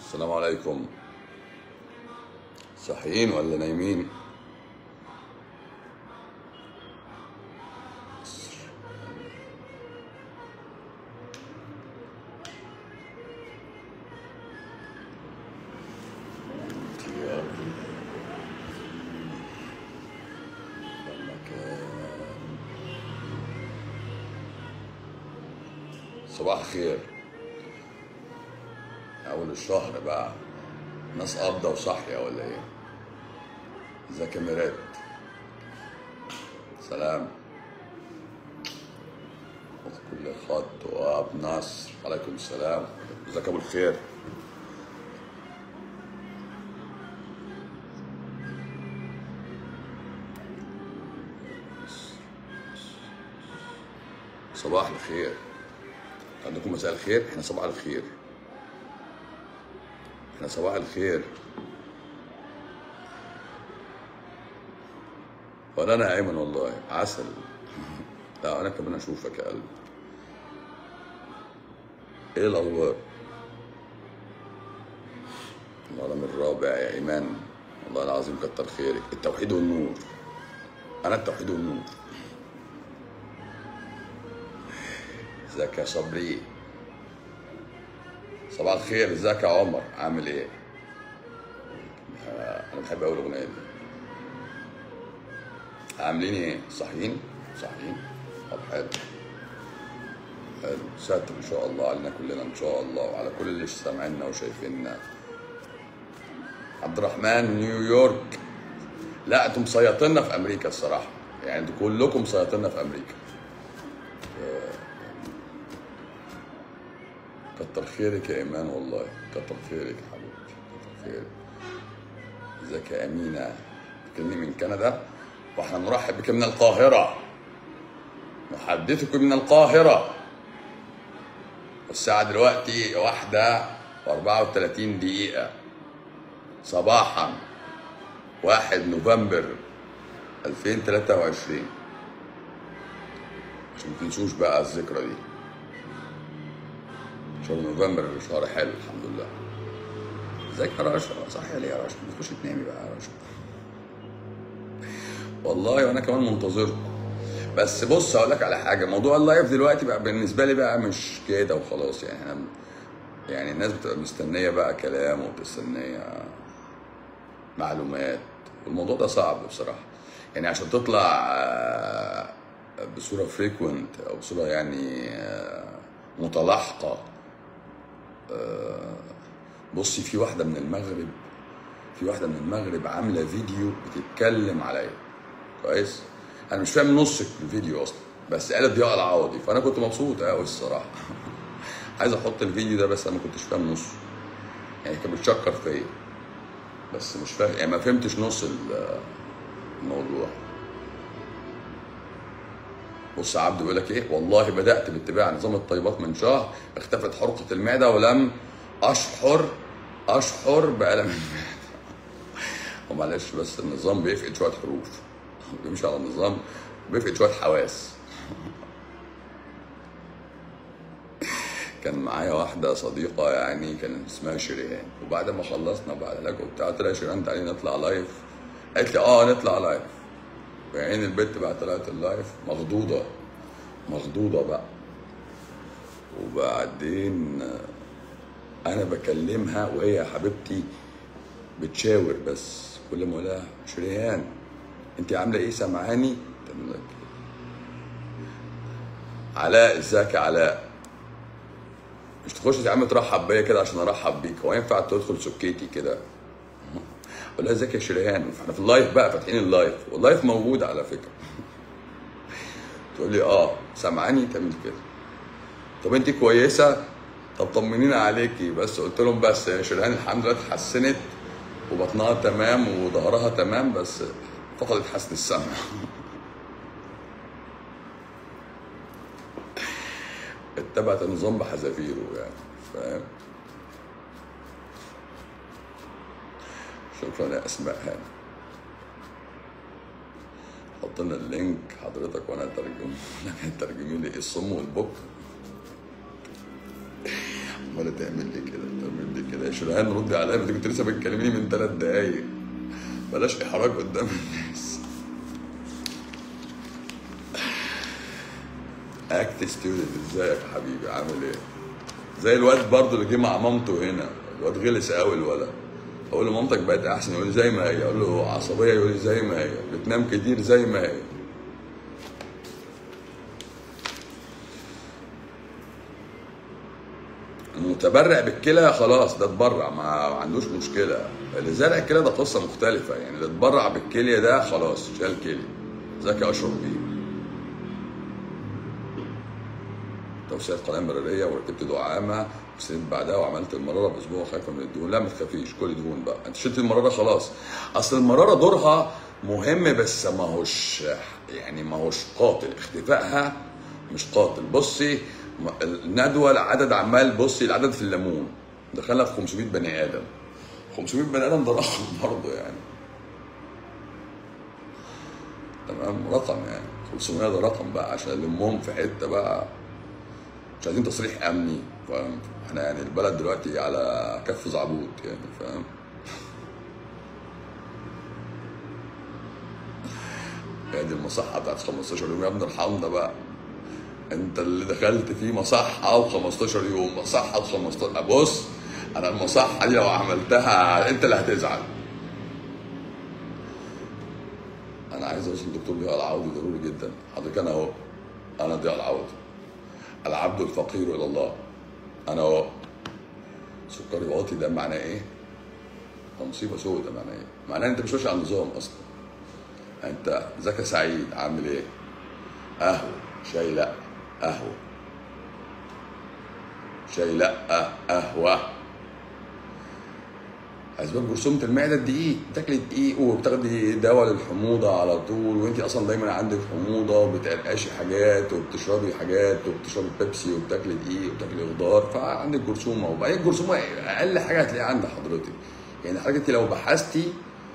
السلام عليكم صحيين ولا نايمين صباح الخير اول الشهر بقى ناس قابضه وصاحيه ولا ايه ازيك يا ميرات سلام كل خط واب نصر عليكم السلام ازيك يا ابو الخير صباح الخير عندكم مساء الخير احنا صباح الخير احنا صباح الخير ولا انا ايمن والله عسل لا انا كمان اشوفك يا قلبي ايه الاخبار العالم الرابع يا ايمان والله العظيم كتر خيرك التوحيد والنور انا التوحيد والنور ازيك يا صبري صباح الخير ازيك يا عمر عامل ايه آه، انا بحب قوي الاغنيه دي عاملين ايه صاحيين صاحيين طب حلو حلو ساتر ان شاء الله علينا كلنا ان شاء الله وعلى كل اللي سامعيننا وشايفيننا عبد الرحمن نيويورك لا انتم مسيطرنا في امريكا الصراحه يعني انتوا كلكم مسيطرنا في امريكا كتر خيرك يا ايمان والله كتر خيرك يا حبيبتي كتر خيرك ازيك يا امينه تكلمني من كندا واحنا نرحب بك من القاهره نحدثك من القاهره الساعة دلوقتي واحدة وأربعة وثلاثين دقيقة صباحا واحد نوفمبر 2023 عشان ما تنسوش بقى الذكرى دي شهر نوفمبر شهر حلو الحمد لله ازيك يا رشا صحيح ليه يا رشا ما تخش تنامي بقى يا رشا والله وانا كمان منتظركم بس بص هقول لك على حاجه موضوع اللايف دلوقتي بقى بالنسبه لي بقى مش كده وخلاص يعني احنا يعني الناس بتبقى مستنيه بقى كلام ومستنيه معلومات والموضوع ده صعب بصراحه يعني عشان تطلع آه، بصوره فريكوينت او بصوره يعني آه، متلاحقه بصي في واحده من المغرب في واحده من المغرب عامله فيديو بتتكلم عليا كويس انا مش فاهم نص الفيديو اصلا بس قالت ضياء العوضي فانا كنت مبسوط قوي الصراحه عايز احط الفيديو ده بس انا ما كنتش فاهم نصه يعني كانت بتشكر فيا بس مش فاهم يعني ما فهمتش نص ال- الموضوع بص يا عبد بيقول لك ايه والله بدات باتباع نظام الطيبات من شهر اختفت حرقه المعده ولم اشحر اشحر بالم المعده ومعلش بس النظام بيفقد شويه حروف بيمشي على النظام بيفقد شويه حواس كان معايا واحدة صديقة يعني كان اسمها شريهان وبعد ما خلصنا بعد العلاج وبتاع قلت لها يا شريهان تعالي نطلع لايف قالت لي اه نطلع لايف وعين البت بقى طلعت اللايف مخضوضة مخضوضة بقى وبعدين آه، انا بكلمها وهي يا حبيبتي بتشاور بس كل ما اقولها شريهان انت عامله ايه سامعاني تقول لك علاء ازيك يا علاء مش تخش يا عم ترحب بيا كده عشان ارحب بيك هو ينفع تدخل سكيتي كده اقول لها ازيك يا شريهان احنا في اللايف بقى فاتحين اللايف واللايف موجود على فكره تقول لي اه سامعاني تعمل كده طب انت كويسه طب طمنينا عليكي بس قلت لهم بس يا شريهان الحمد لله اتحسنت وبطنها تمام وظهرها تمام بس فقدت حسن السمع اتبعت النظام بحذافيره يعني فاهم شكرا يا اسماء هاني حط لنا اللينك حضرتك وانا اترجم لك ترجمي لي الصم والبك عماله تعمل لي كده تعمل لي كده يا شريهان ردي عليا انت كنت لسه بتكلميني من ثلاث دقايق بلاش احراج قدام الناس اكت ستودنت ازيك يا حبيبي عامل ايه زي الواد برضو اللي جه مع مامته هنا الواد غلس قوي الولد اقول له مامتك بقت احسن يقول لي زي ما هي اقول له عصبيه يقول لي زي ما هي بتنام كتير زي ما هي المتبرع بالكلى خلاص ده اتبرع ما عندوش مشكله اللي زرع الكلى ده قصه مختلفه يعني اللي اتبرع بالكليه ده خلاص شال كلي ازيك يا اشرف بيه توسيع قناه مراريه وركبت دعامه وسنت بعدها وعملت المراره باسبوع خايفه من الدهون لا ما تخافيش كل دهون بقى انت شلت المراره خلاص اصل المراره دورها مهم بس ما هوش يعني ما هوش قاتل اختفائها مش قاتل بصي م- الندوه العدد عمال بصي العدد في الليمون دخلنا في 500 بني ادم 500 بني ادم ده رقم برضه يعني تمام رقم يعني 500 ده رقم بقى عشان نلمهم في حته بقى مش عايزين تصريح امني فاهم احنا يعني البلد دلوقتي على كف زعبوط يعني فاهم هي دي المصحه بتاعت 15 يوم يا ابن ارحمنا بقى انت اللي دخلت فيه مصحه و15 يوم مصحه و15 بص انا المصحه دي لو عملتها انت اللي هتزعل انا عايز اوصل للدكتور ضياء العوضي ضروري جدا حضرتك انا اهو انا ضياء العوضي العبد الفقير الى الله انا اهو سكري واطي ده معناه ايه؟ ده مصيبه سودة معناه ايه؟ معناه انت مش ماشي على النظام اصلا انت زكا سعيد عامل ايه؟ قهوه شاي لا قهوه شاي لا قهوه اسباب جرثومه المعده الدقيق بتاكلي دقيق وبتاخدي دواء للحموضه على طول وانت اصلا دايما عندك حموضه وبتقرقشي حاجات وبتشربي حاجات وبتشربي بيبسي وبتاكلي دقيق وبتاكلي خضار فعندك جرثومه وبعدين الجرثومه اقل حاجه هتلاقيها عند حضرتك يعني حضرتك انت لو بحثتي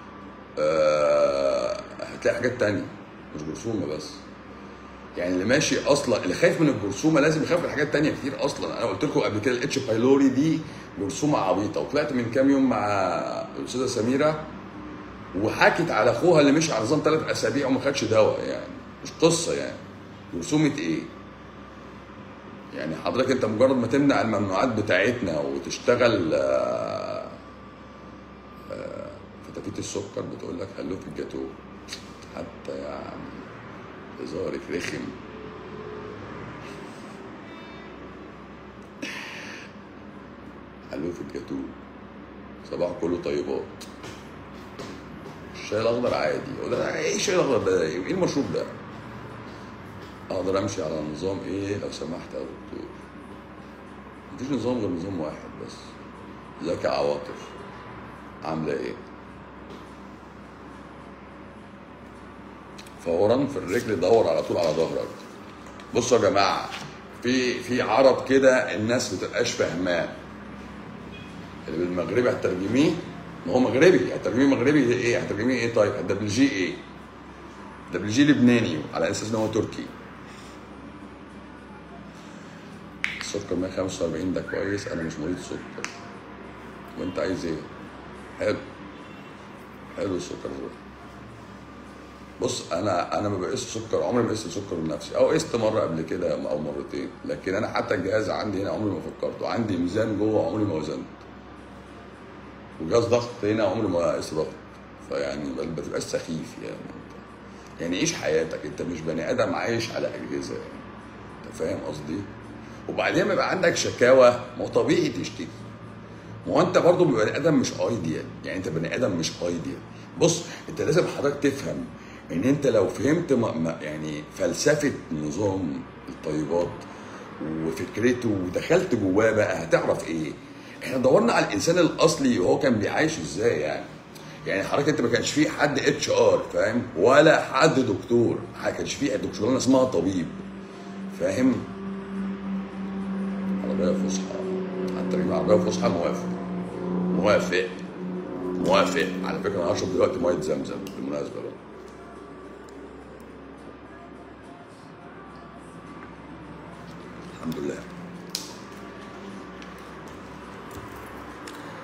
آه هتلاقي حاجات تانية مش جرثومه بس يعني اللي ماشي اصلا اللي خايف من الجرثومه لازم يخاف من حاجات تانية كتير اصلا انا قلت لكم قبل كده الاتش بايلوري دي جرثومه عبيطه وطلعت من كام يوم مع الاستاذه سميره وحكت على اخوها اللي مشي على نظام ثلاث اسابيع وما خدش دواء يعني مش قصه يعني جرثومه ايه؟ يعني حضرتك انت مجرد ما تمنع الممنوعات بتاعتنا وتشتغل آه، آه، فتافيت السكر بتقول لك هلو في الجاتو حتى يعني هزارك رخم هلو في الجاتو صباح كله طيبات الشاي الاخضر عادي وده ايه الشاي الاخضر ده ايه المشروب ده اقدر امشي على نظام ايه لو سمحت يا دكتور مفيش نظام غير نظام واحد بس ازيك يا عواطف عامله ايه فوران في الرجل دور على طول على ظهرك بصوا يا جماعه في في عرب كده الناس ما بتبقاش فاهماه اللي بالمغربي هترجميه ما هو مغربي هترجميه مغربي ايه هترجميه ايه طيب هتدبلجيه ايه دبلجيه لبناني على اساس ان هو تركي السكر 145 ده كويس انا مش مريض سكر وانت عايز ايه حلو حلو السكر ده بص انا انا ما بقيس سكر عمري ما قست سكر لنفسي او قست مره قبل كده او مرتين لكن انا حتى الجهاز عندي هنا عمري ما فكرت وعندي ميزان جوه عمري ما وزنت وجهاز ضغط هنا عمري ما قست ضغط فيعني ما ما تبقاش سخيف يعني يعني عيش حياتك انت مش بني ادم عايش على اجهزه يعني انت فاهم قصدي وبعدين ما يبقى عندك شكاوى ما هو طبيعي تشتكي ما هو انت برضه بني ادم مش ايديال يعني انت بني ادم مش ايديال بص انت لازم حضرتك تفهم ان انت لو فهمت م- م- يعني فلسفه نظام الطيبات وفكرته ودخلت جواه بقى هتعرف ايه احنا دورنا على الانسان الاصلي وهو كان بيعيش ازاي يعني يعني حضرتك انت ما كانش فيه حد اتش ار فاهم ولا حد دكتور ما كانش فيه دكتور اسمها طبيب فاهم عربيه فصحى حتى كلمه عربيه فصحى موافق موافق موافق على فكره انا هشرب دلوقتي ميه زمزم بالمناسبه بقى الحمد لله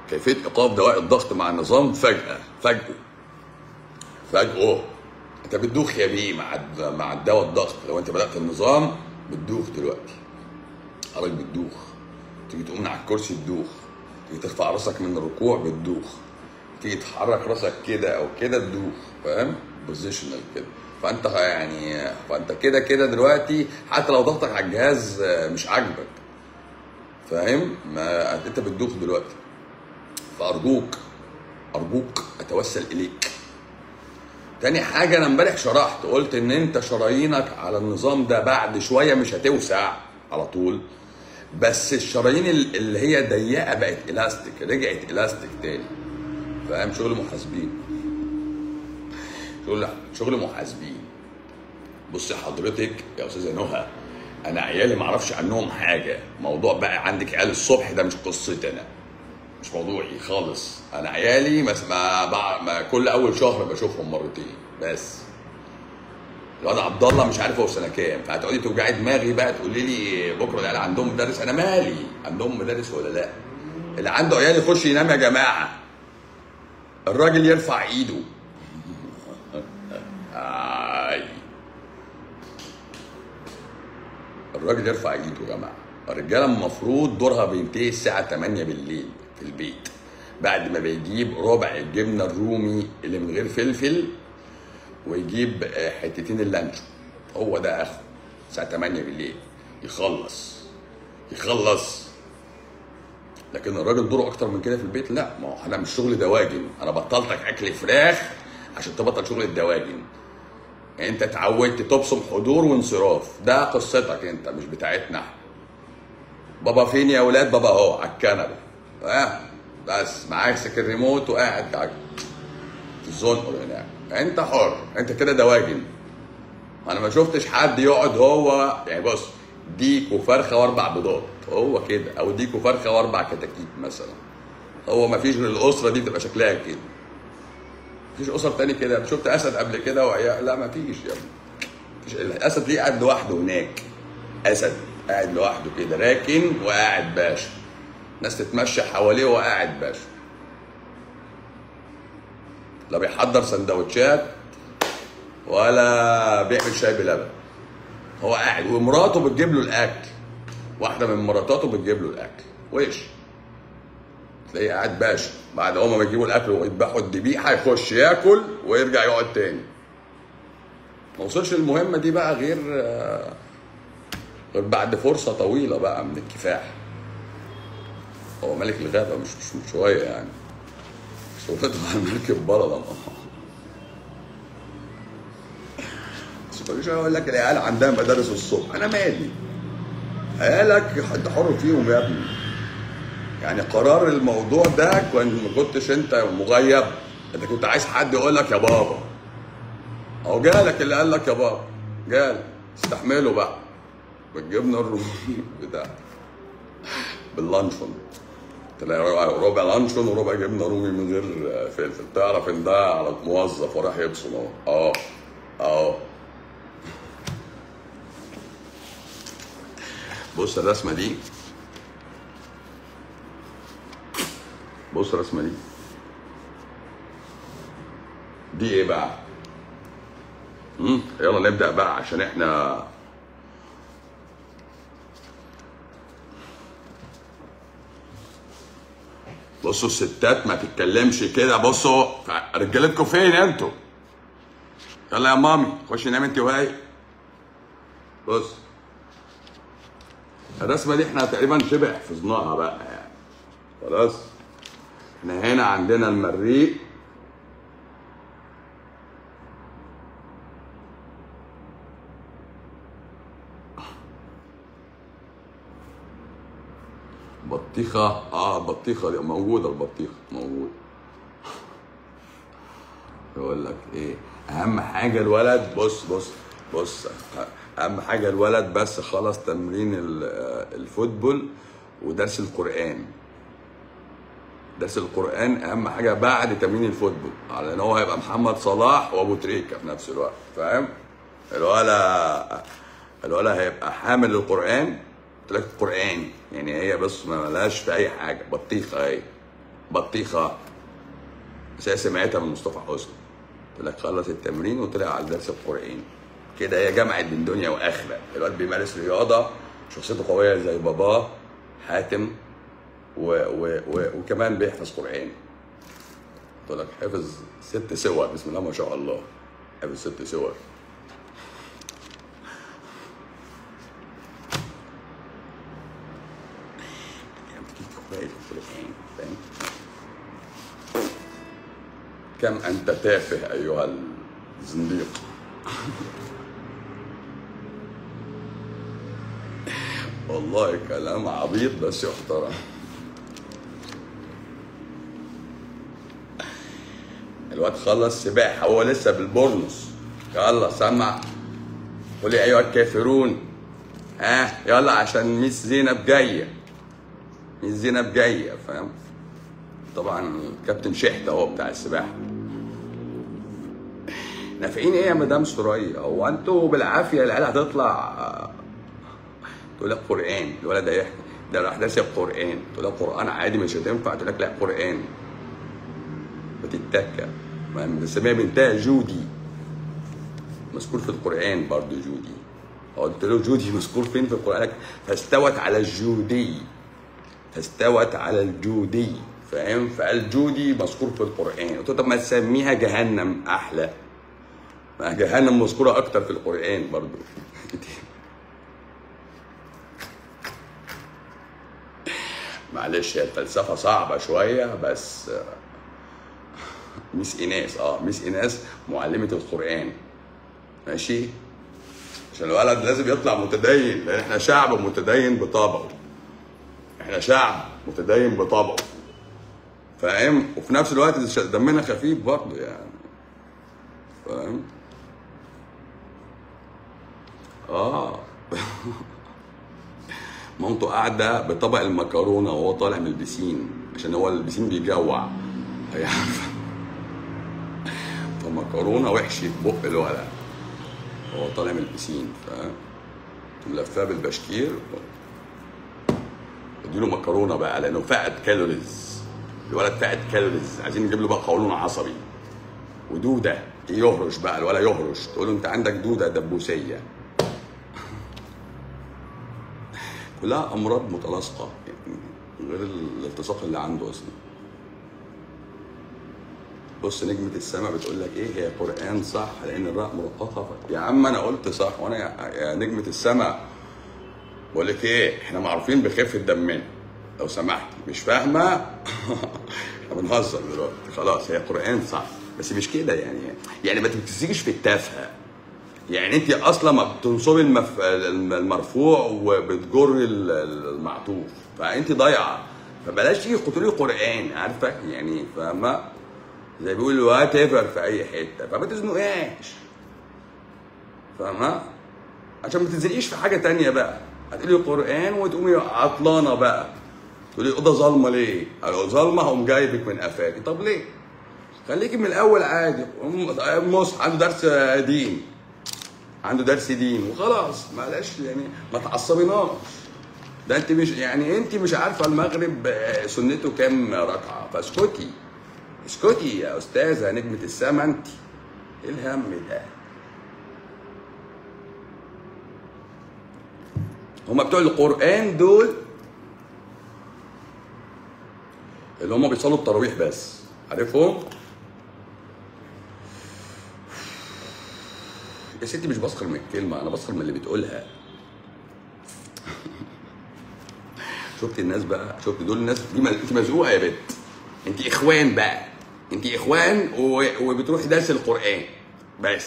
كيفيه ايقاف دواء الضغط مع النظام فجاه فجاه فجاه انت بتدوخ يا بيه مع الد- مع الدواء الضغط لو انت بدات النظام بتدوخ دلوقتي حضرتك بتدوخ تيجي تقوم من على الكرسي تدوخ تيجي ترفع راسك من الركوع بتدوخ تيجي تحرك راسك كده او كده تدوخ فاهم بوزيشنال كده فانت يعني فانت كده كده دلوقتي حتى لو ضغطك على الجهاز آه، مش عاجبك فاهم ما انت بتدوخ دلوقتي فارجوك ارجوك اتوسل اليك تاني حاجة أنا امبارح شرحت قلت إن أنت شرايينك على النظام ده بعد شوية مش هتوسع على طول بس الشرايين ال- اللي هي ضيقة بقت إلاستيك رجعت إلاستيك تاني فاهم شغل محاسبين شغل شغل محاسبين بص حضرتك يا أستاذة نهى أنا عيالي معرفش عنهم حاجة موضوع بقى عندك عيال الصبح ده مش قصتي أنا مش موضوعي خالص انا عيالي ما, ما, ما, ما كل اول شهر بشوفهم مرتين بس الواد عبد الله مش عارف هو في سنه كام فهتقعدي توجعي دماغي بقى تقولي لي بكره العيال عندهم مدرس انا مالي عندهم مدرس ولا لا اللي عنده عيال يخش ينام يا جماعه الراجل يرفع ايده آي. الراجل يرفع ايده يا جماعه الرجاله المفروض دورها بينتهي الساعه 8 بالليل في البيت بعد ما بيجيب ربع الجبنه الرومي اللي من غير فلفل ويجيب آه، حتتين اللانشون هو ده اخره الساعه 8 بالليل يخلص يخلص لكن الراجل دوره اكتر من كده في البيت لا ما هو انا مش شغل دواجن انا بطلتك اكل فراخ عشان تبطل شغل الدواجن انت اتعودت تبصم حضور وانصراف ده قصتك انت مش بتاعتنا احنا بابا فين يا ولاد بابا اهو على الكنبه اه بس معاك الريموت وقاعد على في الزنقر هناك انت حر انت كده دواجن انا ما شفتش حد يقعد هو يعني بص ديك وفرخه واربع بيضات هو كده او ديك وفرخه واربع كتاكيت مثلا هو ما فيش غير الاسره دي بتبقى شكلها كده مفيش اسر تاني كده شفت اسد قبل كده وعيال لا ما فيش يا ابني مفيش الاسد ليه قاعد لوحده هناك اسد قاعد لوحده كده راكن وقاعد باشا ناس تتمشى حواليه وهو قاعد باشا لا بيحضر سندوتشات ولا بيعمل شاي بلبن هو قاعد ومراته بتجيب له الاكل واحده من مراتاته بتجيب له الاكل وش تلاقيه قاعد باشا بعد هما ما يجيبوا الاكل ويذبحوا الذبيحه يخش ياكل ويرجع يقعد تاني ما وصلش المهمه دي بقى غير آه، غير بعد فرصه طويله بقى من الكفاح هو ملك الغابه مش مش من شويه يعني شغلته على مركب بلد بس كل شويه يقول لك العيال عندها مدارس الصبح انا مالي عيالك حد حر فيهم يا ابني يعني قرار الموضوع ده كان ما كنتش انت مغيب انت كنت عايز حد يقول لك يا بابا اهو جالك اللي قال لك يا بابا جالك استحمله بقى بالجبنه الرومي بتاع باللانشون تلاقي ربع لانشون وربع جبنه رومي من غير فلفل تعرف ان ده على موظف وراح يبصم اهو اه اه بص الرسمه دي بص الرسمه دي دي ايه بقى؟ مم؟ يلا نبدا بقى عشان احنا بصوا الستات ما تتكلمش كده بصوا رجالتكم فين انتوا؟ يلا يا مامي خشي نام انت وهي بص الرسمه دي احنا تقريبا شبه حفظناها بقى يعني خلاص احنا هنا عندنا المريء بطيخة اه البطيخة دي موجودة البطيخة موجودة يقول لك ايه اهم حاجة الولد بص بص بص اهم حاجة الولد بس خلص تمرين ال- الفوتبول ودرس القرآن درس القرآن أهم حاجة بعد تمرين الفوتبول على إن هو هيبقى محمد صلاح وأبو تريكة في نفس الوقت فاهم؟ الولا الولا هيبقى حامل للقرآن قلت لك القرآن يعني هي بس ما ملهاش في أي حاجة بطيخة أهي بطيخه بس هي سمعتها من مصطفى حسني قلت لك خلص التمرين وطلع على درس القرآن كده هي جمعت بين دنيا واخره الواد بيمارس رياضه شخصيته قويه زي باباه حاتم و و و وكمان بيحفظ قرآن قلت لك حفظ ست سور بسم الله ما شاء الله حفظ ست سور يعني بتجيب كوباية القرآن فاهم كم أنت تافه أيها الزنديق والله كلام عبيط بس يحترم الواد خلص سباحة هو لسه بالبورنوس يلا سمع قول يا أيها الكافرون ها يلا عشان ميس زينب جاية ميس زينب جاية فاهم طبعا كابتن شحت اهو بتاع السباحة نافعين ايه يا مدام سوريا هو انتوا بالعافية العيال هتطلع تقول لك قرآن الولد ده يحكي ده راح دارس القرآن تقول لك قرآن عادي مش هتنفع تقول لك لا قرآن بتتكى بنسميها بنتها جودي مذكور في القرآن برضه جودي قلت له جودي مذكور فين في القرآن لك فاستوت على الجودي فاستوت على الجودي فاهم فالجودي مذكور في القرآن قلت له طب ما تسميها جهنم أحلى ما جهنم مذكورة أكتر في القرآن برضه معلش هي الفلسفة صعبة شوية بس ميس إيناس اه ميس إيناس معلمة القرآن ماشي عشان الولد لازم يطلع متدين لأن احنا شعب متدين بطبعه احنا شعب متدين بطبعه فاهم وفي نفس الوقت دمنا خفيف برضه يعني فاهم اه مامته قاعده بطبق المكرونه وهو طالع من البسين عشان هو البسين بيجوع هي عارفه فمكرونه وحشه في بق الولد وهو طالع من البسين فاهم ملفاه بالبشكير اديله مكرونه بقى لانه فقد كالوريز الولد فقد كالوريز عايزين نجيب له بقى قولون عصبي ودوده يهرش بقى الولد يهرش تقول له انت عندك دوده دبوسيه كلها امراض متلاصقه يعني غير الالتصاق اللي عنده اصلا بص نجمة السماء بتقول لك ايه هي قرآن صح لأن الراء مرققة ف... يا عم أنا قلت صح وأنا يا, يا نجمة السماء بقول لك ايه احنا معروفين بخفة دمنا لو سمحت مش فاهمة احنا بنهزر دلوقتي خلاص هي قرآن صح بس مش كده يعني يعني ما تمسكيش في التافهة يعني انت اصلا ما بتنصبي المف... المرفوع وبتجر المعطوف فانت ضايعه فبلاش تيجي تقولي قران عارفه يعني فاهمه زي بيقول وات ايفر في اي حته فما تزنقهاش فاهمه عشان ما تتزنقيش في حاجه تانية بقى هتقولي قران وتقومي عطلانه بقى تقولي اوضه ظلمه ليه؟ لو ظلمه هقوم جايبك من قفاكي طب ليه؟ خليكي من الاول عادي مصحف عنده درس دين عنده درس دين وخلاص معلش يعني ما تعصبيناش ده انت مش يعني انت مش عارفه المغرب سنته كام ركعه فاسكتي اسكتي يا استاذه نجمه السما انت ايه الهم ده هما بتوع القران دول اللي هما بيصلوا التراويح بس عارفهم يا ستي مش بسخر من الكلمة أنا بسخر من اللي بتقولها شفت الناس بقى شفت دول الناس دي انت مزقوقة يا بت انت إخوان بقى انت إخوان و... وبتروحي درس القرآن بس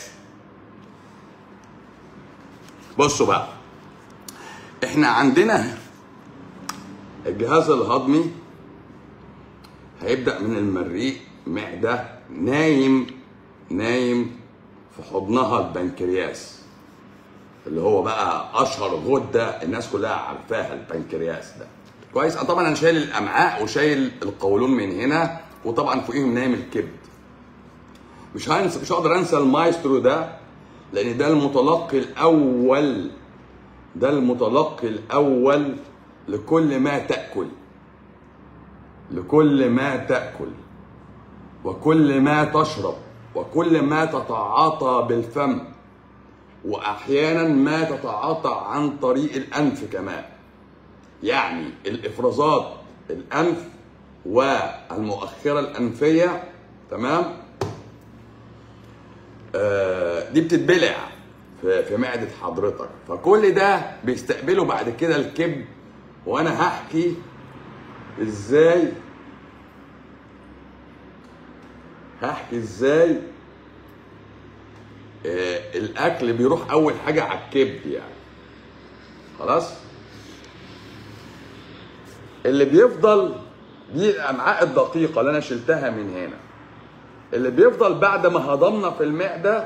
بصوا بقى احنا عندنا الجهاز الهضمي هيبدأ من المريء معدة نايم نايم في حضنها البنكرياس اللي هو بقى اشهر غده الناس كلها عارفاها البنكرياس ده كويس طبعا انا شايل الامعاء وشايل القولون من هنا وطبعا فوقيهم نايم الكبد مش هنسى مش هقدر انسى المايسترو ده لان ده المتلقي الاول ده المتلقي الاول لكل ما تاكل لكل ما تاكل وكل ما تشرب وكل ما تتعاطى بالفم واحيانا ما تتعاطى عن طريق الانف كمان يعني الافرازات الانف والمؤخره الانفيه تمام آه دي بتتبلع في في معده حضرتك فكل ده بيستقبله بعد كده الكبد وانا هحكي ازاي هحكي ازاي آه الاكل بيروح اول حاجه على الكبد يعني خلاص اللي بيفضل دي الامعاء الدقيقه اللي انا شلتها من هنا اللي بيفضل بعد ما هضمنا في المعده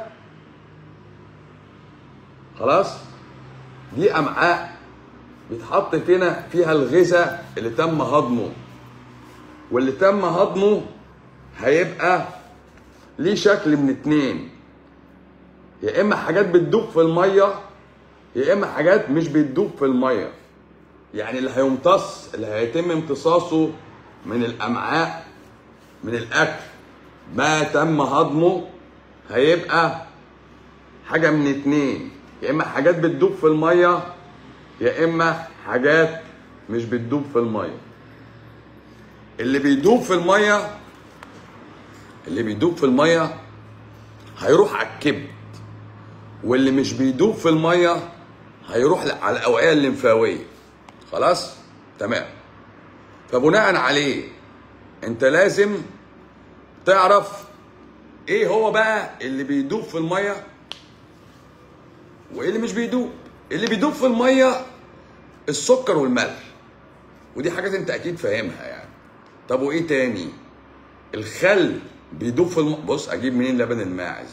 خلاص دي امعاء بيتحط فينا فيها الغذاء اللي تم هضمه واللي تم هضمه هيبقى ليه شكل من اتنين يا اما حاجات بتدوب في الميه يا اما حاجات مش بتدوب في الميه يعني اللي هيمتص اللي هيتم امتصاصه من الامعاء من الاكل ما تم هضمه هيبقى حاجه من اتنين يا اما حاجات بتدوب في الميه يا اما حاجات مش بتدوب في الميه اللي بيدوب في الميه اللي بيدوب في الميه هيروح على الكبد واللي مش بيدوب في الميه هيروح على الاوعيه الليمفاويه خلاص تمام فبناء عليه انت لازم تعرف ايه هو بقى اللي بيدوب في الميه وايه اللي مش بيدوب اللي بيدوب في الميه السكر والملح ودي حاجات انت اكيد فاهمها يعني طب وايه تاني الخل بيدوب في الم... بص اجيب منين لبن الماعز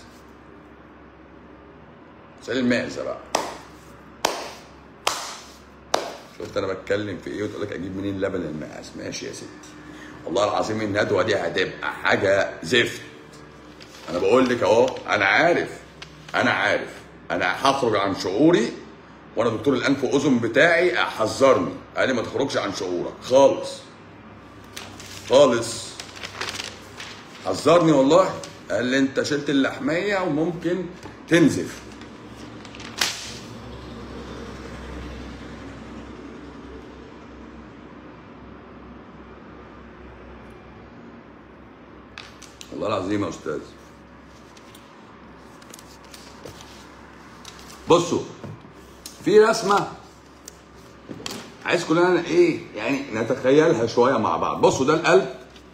سال المعزه بقى شفت انا بتكلم في ايه وتقول لك اجيب منين لبن الماعز ماشي يا ستي والله العظيم الندوه دي هتبقى حاجه زفت انا بقول لك اهو انا عارف انا عارف انا هخرج عن شعوري وانا دكتور الانف واذن بتاعي حذرني قال لي ما تخرجش عن شعورك خالص خالص حذرني والله قال لي انت شلت اللحميه وممكن تنزف والله العظيم يا استاذ بصوا في رسمه عايز كلنا ايه يعني نتخيلها شويه مع بعض بصوا ده القلب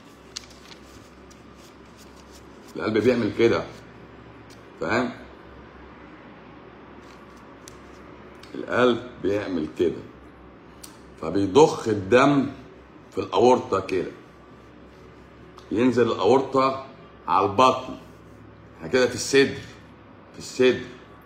القلب بيعمل كده فاهم القلب بيعمل كده فبيضخ الدم في الاورطه كده ينزل الاورطه على البطن احنا كده في الصدر في الصدر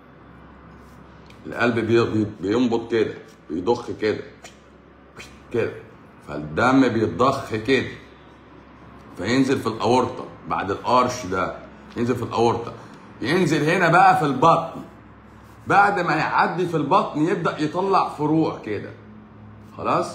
القلب بي- بينبض كده بيضخ كده كده فالدم بيتضخ كده فينزل في الاورطه بعد القرش ده ينزل في الاورطه ينزل هنا بقى في البطن بعد ما يعدي في البطن يبدا يطلع فروع كده خلاص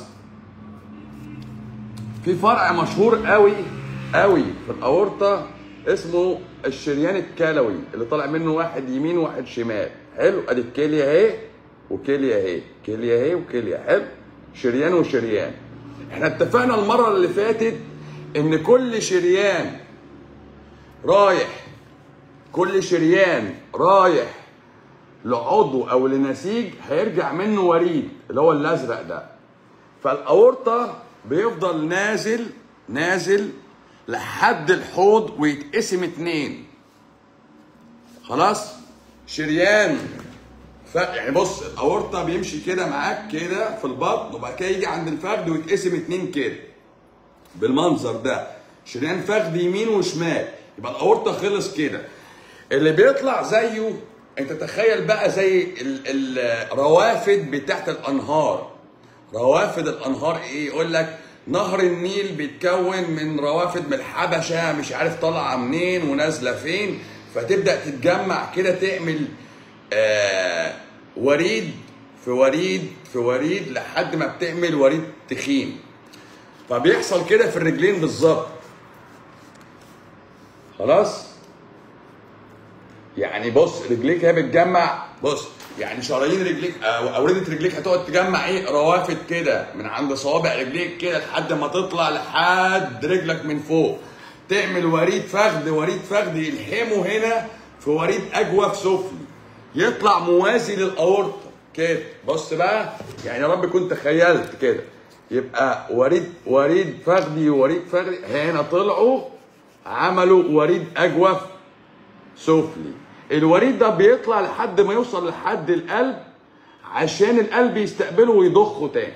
في فرع مشهور قوي قوي في الاورطه اسمه الشريان الكلوي اللي طالع منه واحد يمين وواحد شمال حلو ادي الكليه اهي وكليه اهي كليه اهي وكليه حلو شريان وشريان احنا اتفقنا المره اللي فاتت ان كل شريان رايح كل شريان رايح لعضو او لنسيج هيرجع منه وريد اللي هو الازرق ده فالاورطه بيفضل نازل نازل لحد الحوض ويتقسم اتنين خلاص شريان ف... يعني بص الاورطه بيمشي كده معاك كده في البطن وبعد كده يجي عند الفخذ ويتقسم اتنين كده بالمنظر ده شريان فخذ يمين وشمال يبقى الاورطه خلص كده اللي بيطلع زيه انت تخيل بقى زي ال- الروافد بتاعت الانهار روافد الانهار ايه يقول لك نهر النيل بيتكون من روافد من الحبشه مش عارف طالعه منين ونازله فين فتبدا تتجمع كده تعمل آه وريد في وريد في وريد لحد ما بتعمل وريد تخين فبيحصل كده في الرجلين بالظبط خلاص يعني بص رجليك هي بتجمع بص يعني شرايين رجليك او اورده رجليك هتقعد تجمع ايه روافد كده من عند صوابع رجليك كده لحد ما تطلع لحد رجلك من فوق تعمل وريد فخذ وريد فخذ يلحمه هنا في وريد اجوف سفلي يطلع موازي للاورطه كده بص بقى يعني يا رب كنت تخيلت كده يبقى وريد وريد فخذي ووريد فخذي هنا طلعوا عملوا وريد اجوف سفلي الوريد ده بيطلع لحد ما يوصل لحد القلب عشان القلب يستقبله ويضخه تاني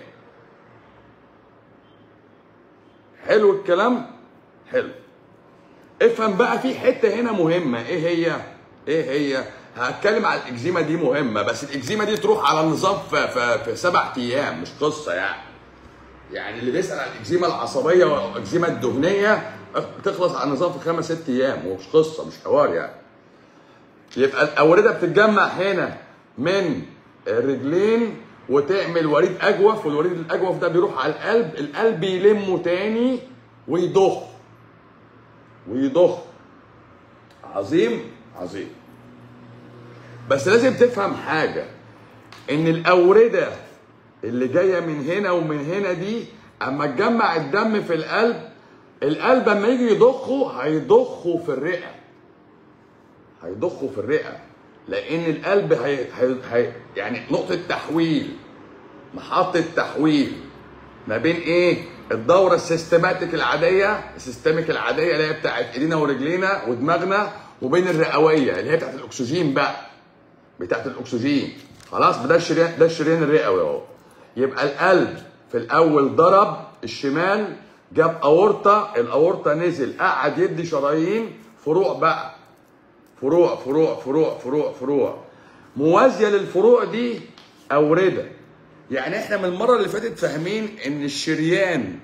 حلو الكلام حلو افهم بقى في حته هنا مهمه ايه هي ايه هي هتكلم على الاكزيما دي مهمه بس الاكزيما دي تروح على النظام في, في, في سبع ايام مش قصه يعني يعني اللي بيسال على الاكزيما العصبيه والاكزيما الدهنيه تخلص على النظام في خمس ست ايام ومش قصه مش حوار يعني يبقى الاورده بتتجمع هنا من الرجلين وتعمل وريد اجوف والوريد الاجوف ده بيروح على القلب القلب يلمه تاني ويضخ ويضخ عظيم عظيم بس لازم تفهم حاجه ان الاورده اللي جايه من هنا ومن هنا دي اما تجمع الدم في القلب القلب اما يجي يضخه هيضخه في الرئه هيضخه في الرئه لان القلب هي... هي... هي... يعني نقطه تحويل محطه تحويل ما بين ايه الدوره السيستماتيك العاديه السيستميك العاديه اللي هي بتاعت ايدينا ورجلينا ودماغنا وبين الرئويه اللي هي بتاعت الاكسجين بقى بتاعت الاكسجين خلاص ده الشريان ده الشريان الرئوي اهو يبقى القلب في الاول ضرب الشمال جاب اورطه الاورطه نزل قعد يدي شرايين فروع بقى فروع فروع فروع فروع فروع موازيه للفروع دي اورده يعني احنا من المره اللي فاتت فاهمين ان الشريان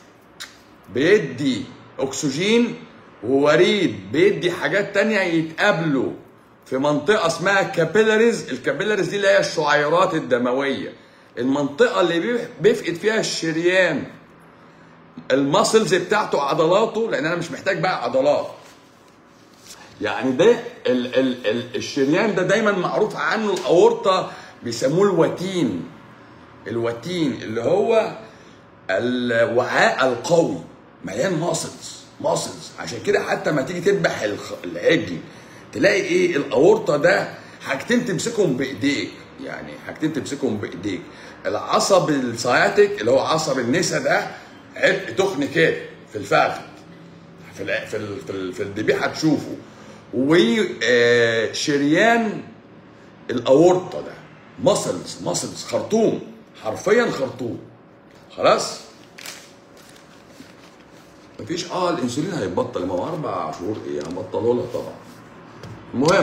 بيدي اكسجين ووريد بيدي حاجات تانية يتقابلوا في منطقه اسمها كابيلاريز الكابيلاريز دي اللي هي الشعيرات الدمويه المنطقه اللي بيفقد فيها الشريان الماسلز بتاعته عضلاته لان انا مش محتاج بقى عضلات يعني ده ال ال ال الشريان ده دايما معروف عنه الاورطه بيسموه الوتين الوتين اللي هو الوعاء القوي مليان ماسلز ماسلز عشان كده حتى ما تيجي تذبح العجل تلاقي ايه الاورطه ده حاجتين تمسكهم بايديك يعني حاجتين تمسكهم بايديك العصب السياتيك اللي هو عصب النسا ده عبء تخن كده في الفخذ في ال في ال في, ال في الذبيحه تشوفه وشريان الاورطه ده ماسلز ماسلز خرطوم حرفيا خرطوم خلاص مفيش اه الانسولين هيبطل ما هو اربع شهور ايه هنبطله لها طبعا المهم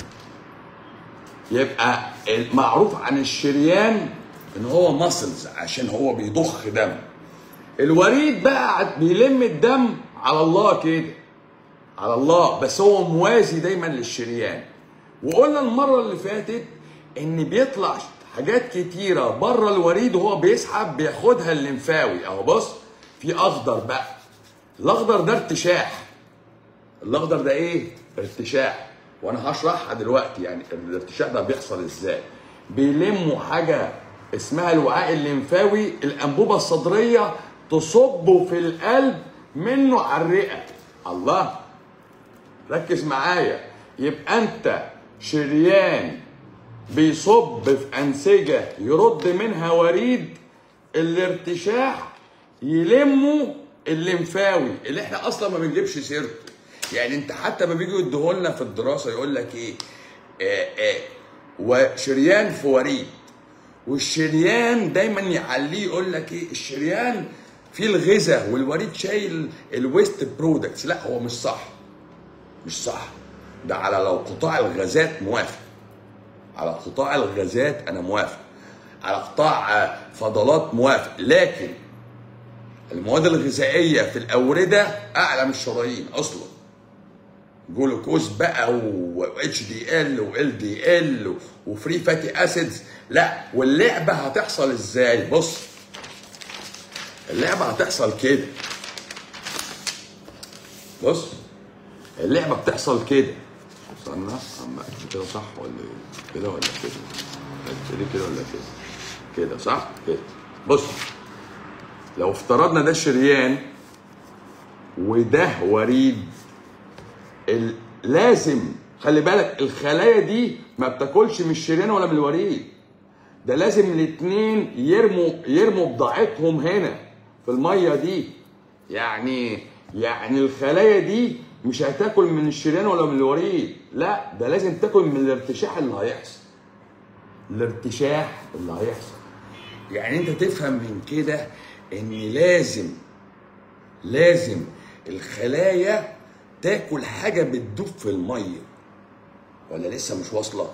يبقى معروف عن الشريان ان هو ماسلز عشان هو بيضخ دم الوريد بقى بيلم الدم على الله كده على الله بس هو موازي دايما للشريان وقلنا المره اللي فاتت ان بيطلع حاجات كتيره بره الوريد وهو بيسحب بياخدها الليمفاوي اهو بص في اخضر بقى الاخضر ده ارتشاح الاخضر ده ايه ارتشاح وانا هشرحها دلوقتي يعني الارتشاح ده بيحصل ازاي بيلموا حاجه اسمها الوعاء الليمفاوي الانبوبه الصدريه تصبه في القلب منه على الرئه الله ركز معايا يبقى انت شريان بيصب في انسجه يرد منها وريد الارتشاح يلمه الليمفاوي اللي احنا اصلا ما بنجيبش سيرته يعني انت حتى ما بيجوا يديهولنا في الدراسه يقول لك ايه آه آه وشريان في وريد والشريان دايما يعليه يقول لك ايه الشريان فيه الغذاء والوريد شايل الويست برودكتس لا هو مش صح مش صح ده على لو قطاع الغازات موافق على قطاع الغازات انا موافق على قطاع فضلات موافق لكن المواد الغذائيه في الاورده اعلى من الشرايين اصلا جلوكوز بقى و اتش دي ال وال دي ال وفري فاتي اسيدز لا واللعبه هتحصل ازاي بص اللعبه هتحصل كده بص اللعبه بتحصل كده استنى اما كده صح ولا ايه كده ولا كده كده كده ولا كده كده صح كده بص لو افترضنا ده الشريان وده وريد ال... لازم خلي بالك الخلايا دي ما بتاكلش من الشريان ولا من الوريد ده لازم الاتنين يرموا يرموا بضاعتهم هنا في الميه دي يعني يعني الخلايا دي مش هتاكل من الشريان ولا من الوريد لا ده لازم تاكل من الارتشاح اللي هيحصل الارتشاح اللي هيحصل يعني انت تفهم من كده ان لازم لازم الخلايا تاكل حاجه بتدوب في الميه ولا لسه مش واصله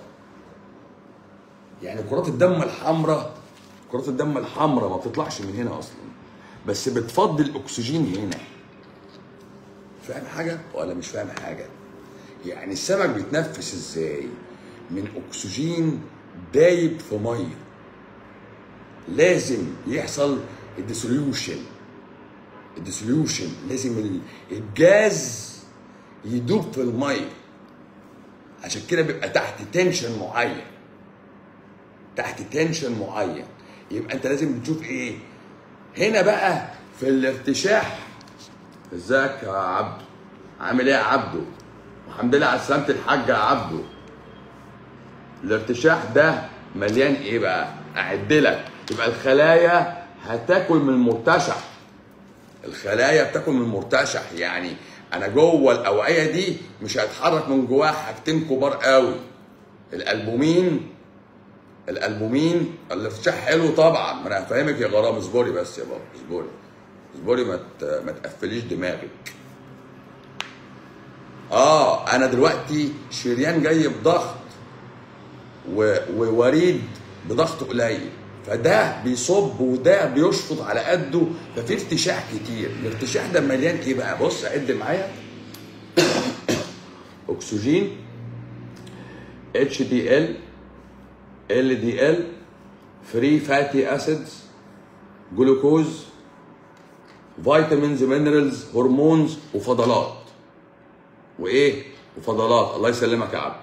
يعني كرات الدم الحمراء كرات الدم الحمراء ما بتطلعش من هنا اصلا بس بتفضي الاكسجين هنا فاهم حاجه ولا مش فاهم حاجه يعني السمك بيتنفس ازاي من اكسجين دايب في ميه لازم يحصل الديسوليوشن الديسوليوشن لازم ال- الجاز يدوب في الميه عشان كده بيبقى تحت تنشن معين تحت تنشن معين يبقى انت لازم تشوف ايه هنا بقى في الارتشاح ازيك يا عبدو عامل ايه يا عبدو الحمد لله على سلامة الحاج يا عبدو الارتشاح ده مليان ايه بقى اعدلك يبقى الخلايا هتاكل من المرتشح الخلايا بتاكل من المرتشح يعني انا جوه الاوعيه دي مش هيتحرك من جواها حاجتين كبار قوي الالبومين الالبومين الارتشاح حلو طبعا ما انا هفهمك يا غرام اصبري بس يا بابا اصبري اصبري ما ت- ما تقفليش دماغك اه انا دلوقتي شريان جاي بضغط و- ووريد بضغط قليل فده بيصب وده بيشفط على قده ففي ارتشاح كتير الارتشاح ده مليان ايه بقى بص عد معايا اكسجين اتش دي ال ال دي ال فري فاتي اسيدز جلوكوز فيتامينز مينرالز هرمونز وفضلات وايه وفضلات الله يسلمك يا عبد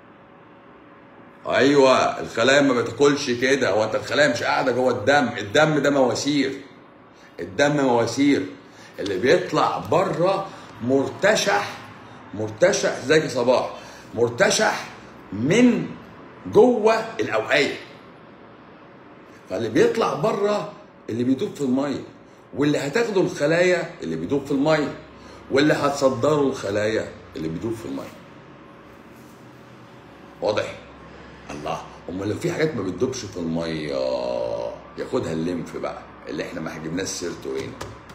ايوه الخلايا ما بتاكلش كده هو انت الخلايا مش قاعده جوه الدم الدم ده مواسير الدم مواسير اللي بيطلع بره مرتشح مرتشح ازيك يا صباح مرتشح من جوه الاوعيه فاللي بيطلع بره اللي بيدوب في الميه واللي هتاخده الخلايا اللي بيدوب في الميه واللي هتصدره الخلايا اللي بيدوب في الميه واضح الله امال لو في حاجات ما بتدوبش في الميه ياخدها الليمف بقى اللي احنا ما جبناش سيرته هنا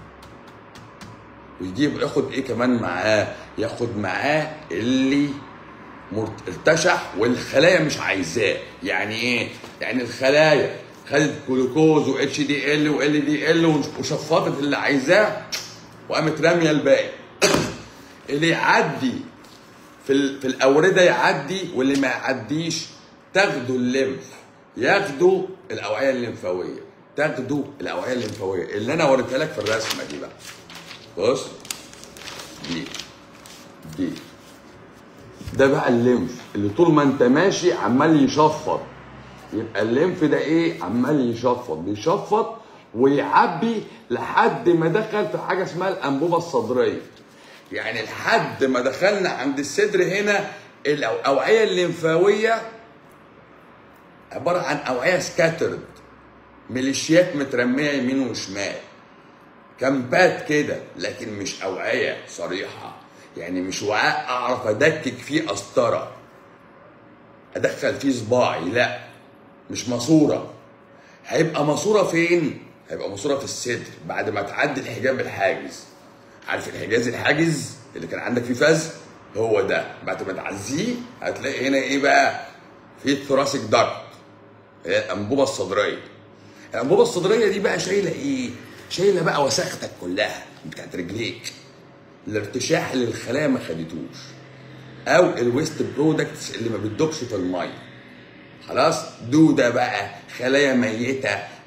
ويجيب ياخد ايه كمان معاه ياخد معاه اللي مرت- ارتشح والخلايا مش عايزاه يعني ايه يعني الخلايا خدت جلوكوز و اتش دي ال و ال دي ال وشفطت اللي عايزاه وقامت راميه الباقي اللي يعدي في ال- في الاورده يعدي واللي ما يعديش تاخدوا الليمف ياخدوا الاوعيه الليمفاويه تاخدوا الاوعيه الليمفاويه اللي انا وريتها لك في الرسمه دي بقى بص دي دي ده بقى الليمف اللي طول ما انت ماشي عمال يشفط يبقى الليمف ده ايه عمال يشفط بيشفط ويعبي لحد ما دخل في حاجه اسمها الانبوبه الصدريه يعني لحد ما دخلنا عند الصدر هنا الاوعيه الليمفاويه عباره عن اوعيه سكاترد ميليشيات مترميه يمين وشمال كامبات كده لكن مش اوعيه صريحه يعني مش وعاء اعرف ادكك فيه قسطره ادخل فيه صباعي لا مش ماسوره هيبقى ماسوره فين هيبقى ماسوره في الصدر بعد ما تعدي الحجاب الحاجز عارف الحجاز الحاجز اللي كان عندك فيه فز هو ده بعد ما تعزيه هتلاقي هنا ايه بقى في الثوراسيك داكت هي الانبوبه الصدريه الانبوبه الصدريه دي بقى شايله ايه شايله بقى وساختك كلها بتاعت رجليك الارتشاح اللي الخلايا ما خدتوش او الويست برودكتس اللي ما بتدوبش في الميه خلاص دوده بقى خلايا ميته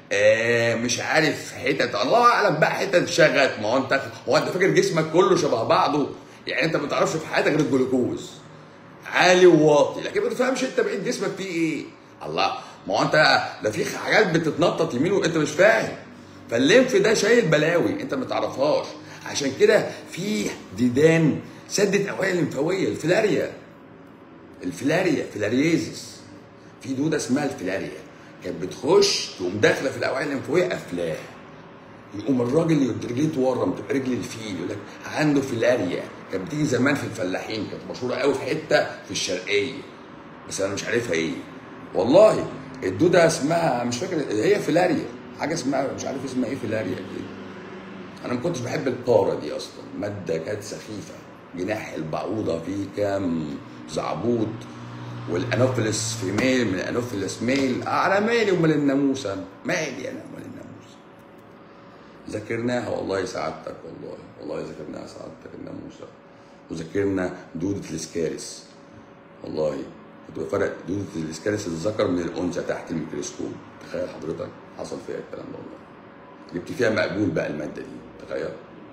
آه مش عارف حتت الله اعلم بقى حتت شغت ما هو انت هو انت فاكر جسمك كله شبه بعضه يعني انت ما بتعرفش في حياتك غير الجلوكوز عالي وواطي لكن ما تفهمش انت بقيت جسمك فيه ايه الله ما هو انت ده في حاجات بتتنطط يمين وانت مش فاهم فالليمف ده شايل بلاوي انت ما تعرفهاش عشان كده في ديدان سدت اوعيه الليمفاويه الفلاريا الفلاريا فلاريزس في دوده اسمها الفلاريا كانت بتخش تقوم داخله في الاوعيه الليمفاويه قافلاها يقوم الراجل رجليه تورم تبقى رجل الفيل يقول لك عنده فيلاريا كانت بتيجي زمان في الفلاحين كانت مشهوره قوي في حته في الشرقيه بس انا مش عارفها ايه والله الدوده اسمها مش فاكر هي فيلاريا حاجه اسمها مش عارف اسمها ايه فيلاريا دي انا ما كنتش بحب البارا دي اصلا ماده كانت سخيفه جناح البعوضه فيه كام زعبوط والانوفيلس في ميل من الانوفيلس ميل على مالي ومال الناموسه مالي انا ومال الناموسه ذاكرناها والله سعادتك والله والله ذاكرناها سعادتك الناموسه وذاكرنا دوده الاسكارس والله كنت بفرق دوده الاسكارس الذكر من الانثى تحت الميكروسكوب تخيل حضرتك حصل فيها الكلام ده والله جبت فيها مقبول بقى الماده دي تخيل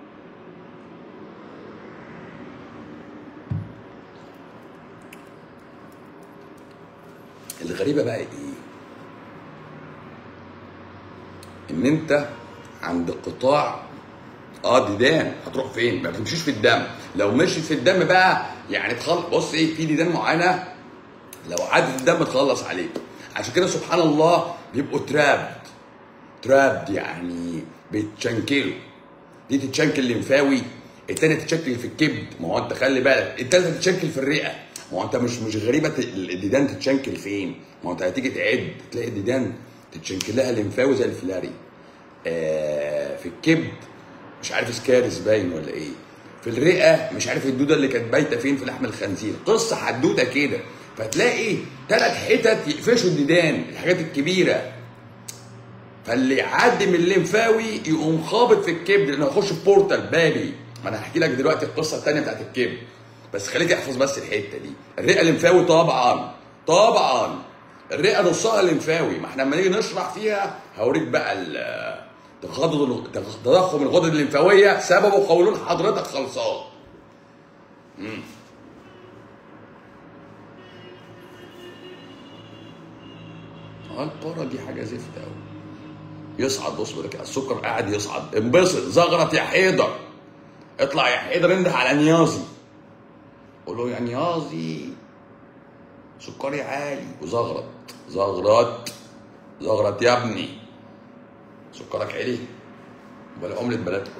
الغريبه بقى ايه ان انت عند قطاع اه ديدان هتروح فين ما بتمشيش في الدم لو مشيت في الدم بقى يعني تخلص بص ايه في ديدان معينه لو عدت الدم تخلص عليك عشان كده سبحان الله بيبقوا ترابد ترابد يعني بيتشنكلوا دي تتشنكل لمفاوي التانية تتشكل في الكبد ما هو انت خلي بالك التالتة تتشكل في الرئة ما هو انت مش مش غريبة الديدان تتشنكل فين ما هو انت هتيجي تعد تلاقي الديدان تتشنكل لها لمفاوي زي الفلاري آه في الكبد مش عارف سكارس باين ولا ايه في الرئة مش عارف الدودة اللي كانت بايتة فين في لحم الخنزير قصة حدوتة كده فتلاقي ثلاث حتت يقفشوا الديدان الحاجات الكبيرة فاللي يعدي من الليمفاوي يقوم خابط في الكبد لانه هيخش في بورتال بابي ما انا هحكي لك دلوقتي القصه الثانيه بتاعت الكبد بس خليك احفظ بس الحته دي الرئه الليمفاوي طبعا طبعا الرئه نصها ليمفاوي ما احنا لما نيجي نشرح فيها هوريك بقى تخاضد تضخم الغدد الليمفاويه سببه قولون حضرتك خلصان امم اه البارا دي حاجه زفت قوي يصعد بص بقول لك السكر قاعد يصعد انبسط زغرط يا حيدر اطلع يا حيدر انده على نيازي قول له يا نيازي سكري عالي وزغرط زغرط زغرط يا ابني سكرك عالي ولا عملة بلدكم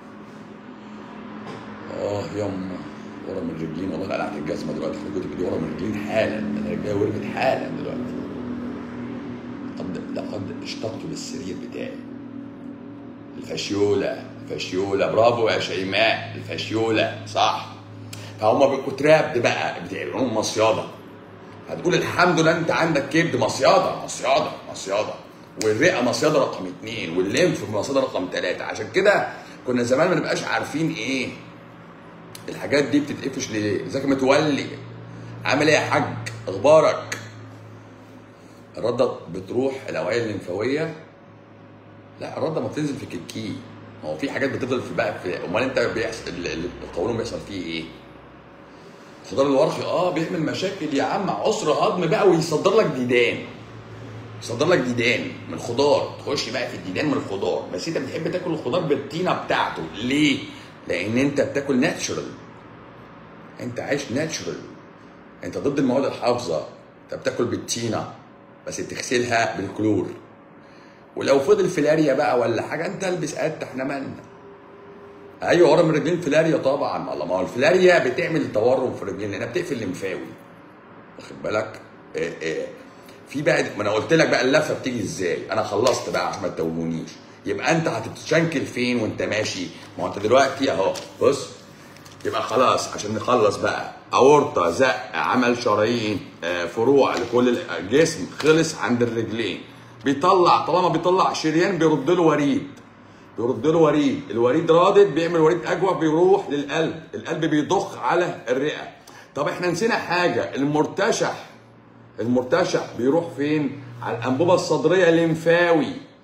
اه يما ورا من رجلين والله قلعت الجزمه دلوقتي خليكم تجري ورا من رجلين حالا انا رجلي ورمت حالا دلوقتي لقد لقد اشتقت للسرير بتاعي الفشيوله فشيوله برافو يا شيماء الفشيوله صح فهم بيبقوا تراب بقى بتعملوهم مصياده هتقول الحمد لله انت عندك كبد مصياده مصياده مصياده والرئه مصياده رقم اثنين والليمف مصياده رقم ثلاثه عشان كده كنا زمان ما نبقاش عارفين ايه الحاجات دي بتتقفش ليه؟ ازيك متولي عامل ايه يا حاج؟ اخبارك؟ الرده بتروح الاوعيه الليمفاويه لا الرده ما بتنزل في كيكي ما هو في حاجات بتفضل في بقى في امال انت بيحصل القولون بيحصل فيه ايه؟ الخضار الورقي اه بيعمل مشاكل يا عم عسر هضم بقى ويصدر لك ديدان يصدر لك ديدان من الخضار تخش بقى في الديدان من الخضار بس انت بتحب تاكل الخضار بالطينه بتاعته ليه؟ لان انت بتاكل ناتشورال انت عايش ناتشورال انت ضد المواد الحافظه انت بتاكل بالطينه بس تغسلها بالكلور ولو فضل فيلاريا بقى ولا حاجه انت البس قد احنا مالنا ايوه ورا من رجلين فيلاريا طبعا الله ما هو الفيلاريا بتعمل تورم في الرجلين لانها بتقفل الليمفاوي واخد بالك إيه إيه. في بقى ما انا قلت لك بقى اللفه بتيجي ازاي انا خلصت بقى عشان ما تتوهونيش يبقى انت هتتشنكل فين وانت ماشي ما هو انت دلوقتي اهو بص يبقى خلاص عشان نخلص بقى اورطه زق عمل شرايين آه، فروع لكل الجسم خلص عند الرجلين بيطلع طالما بيطلع شريان بيرد له وريد بيرد له وريد الوريد رادد بيعمل وريد اجوف بيروح للقلب القلب بيضخ على الرئه طب احنا نسينا حاجه المرتشح المرتشح بيروح فين على الانبوبه الصدريه الليمفاوي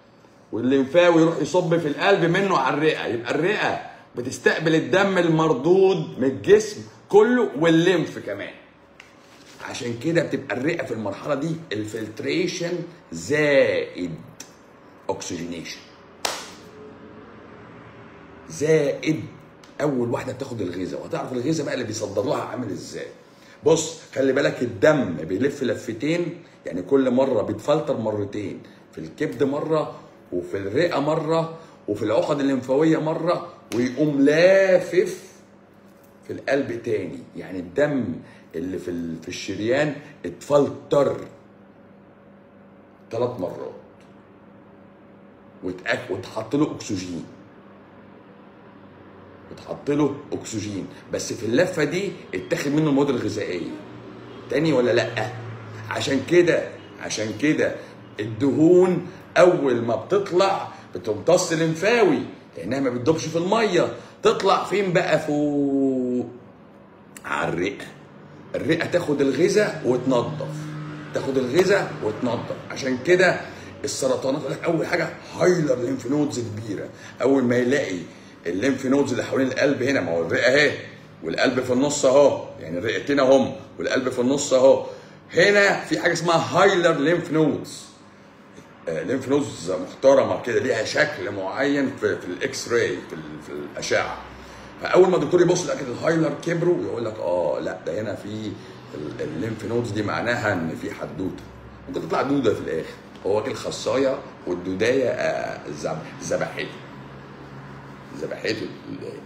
والليمفاوي يروح يصب في القلب منه على الرئه يبقى الرئه بتستقبل الدم المردود من الجسم كله والليمف كمان عشان كده بتبقى الرئه في المرحله دي الفلتريشن زائد اوكسجينيشن زائد اول واحده بتاخد الغذاء وهتعرف الغذاء بقى اللي بيصدر لها عامل ازاي بص خلي بالك الدم بيلف لفتين يعني كل مره بيتفلتر مرتين في الكبد مره وفي الرئه مره وفي العقد الليمفاويه مره ويقوم لافف في القلب تاني يعني الدم اللي في ال- في الشريان اتفلتر ثلاث مرات واتأك- واتحط له اكسجين وتحط له اكسجين بس في اللفه دي اتاخد منه المواد الغذائيه تاني ولا لا عشان كده عشان كده الدهون اول ما بتطلع بتمتص لمفاوي لانها ما بتدوبش في الميه تطلع فين بقى فوق على الرئه الرئه تاخد الغذاء وتنظف تاخد الغذاء وتنظف عشان كده السرطانات يقول لك اول حاجه هايلر ليمف نودز كبيره اول ما يلاقي الليمف نودز اللي حوالين القلب هنا ما هو الرئه اهي والقلب في النص اهو يعني الرئتين اهم والقلب في النص اهو هنا في حاجه اسمها هايلر ليمف نودز ليمف نودز محترمه كده ليها شكل معين في, في الاكس راي في, ال- في الاشعه فاول ما الدكتور يبص يلاقي الهايلر كبروا يقول لك اه لا ده هنا في ال- الليمف نودز دي معناها ان في حدوته ممكن تطلع دوده في الاخر هو واكل خصايه والدودايه آه، ذب- ذبحته ذبحته الدودايه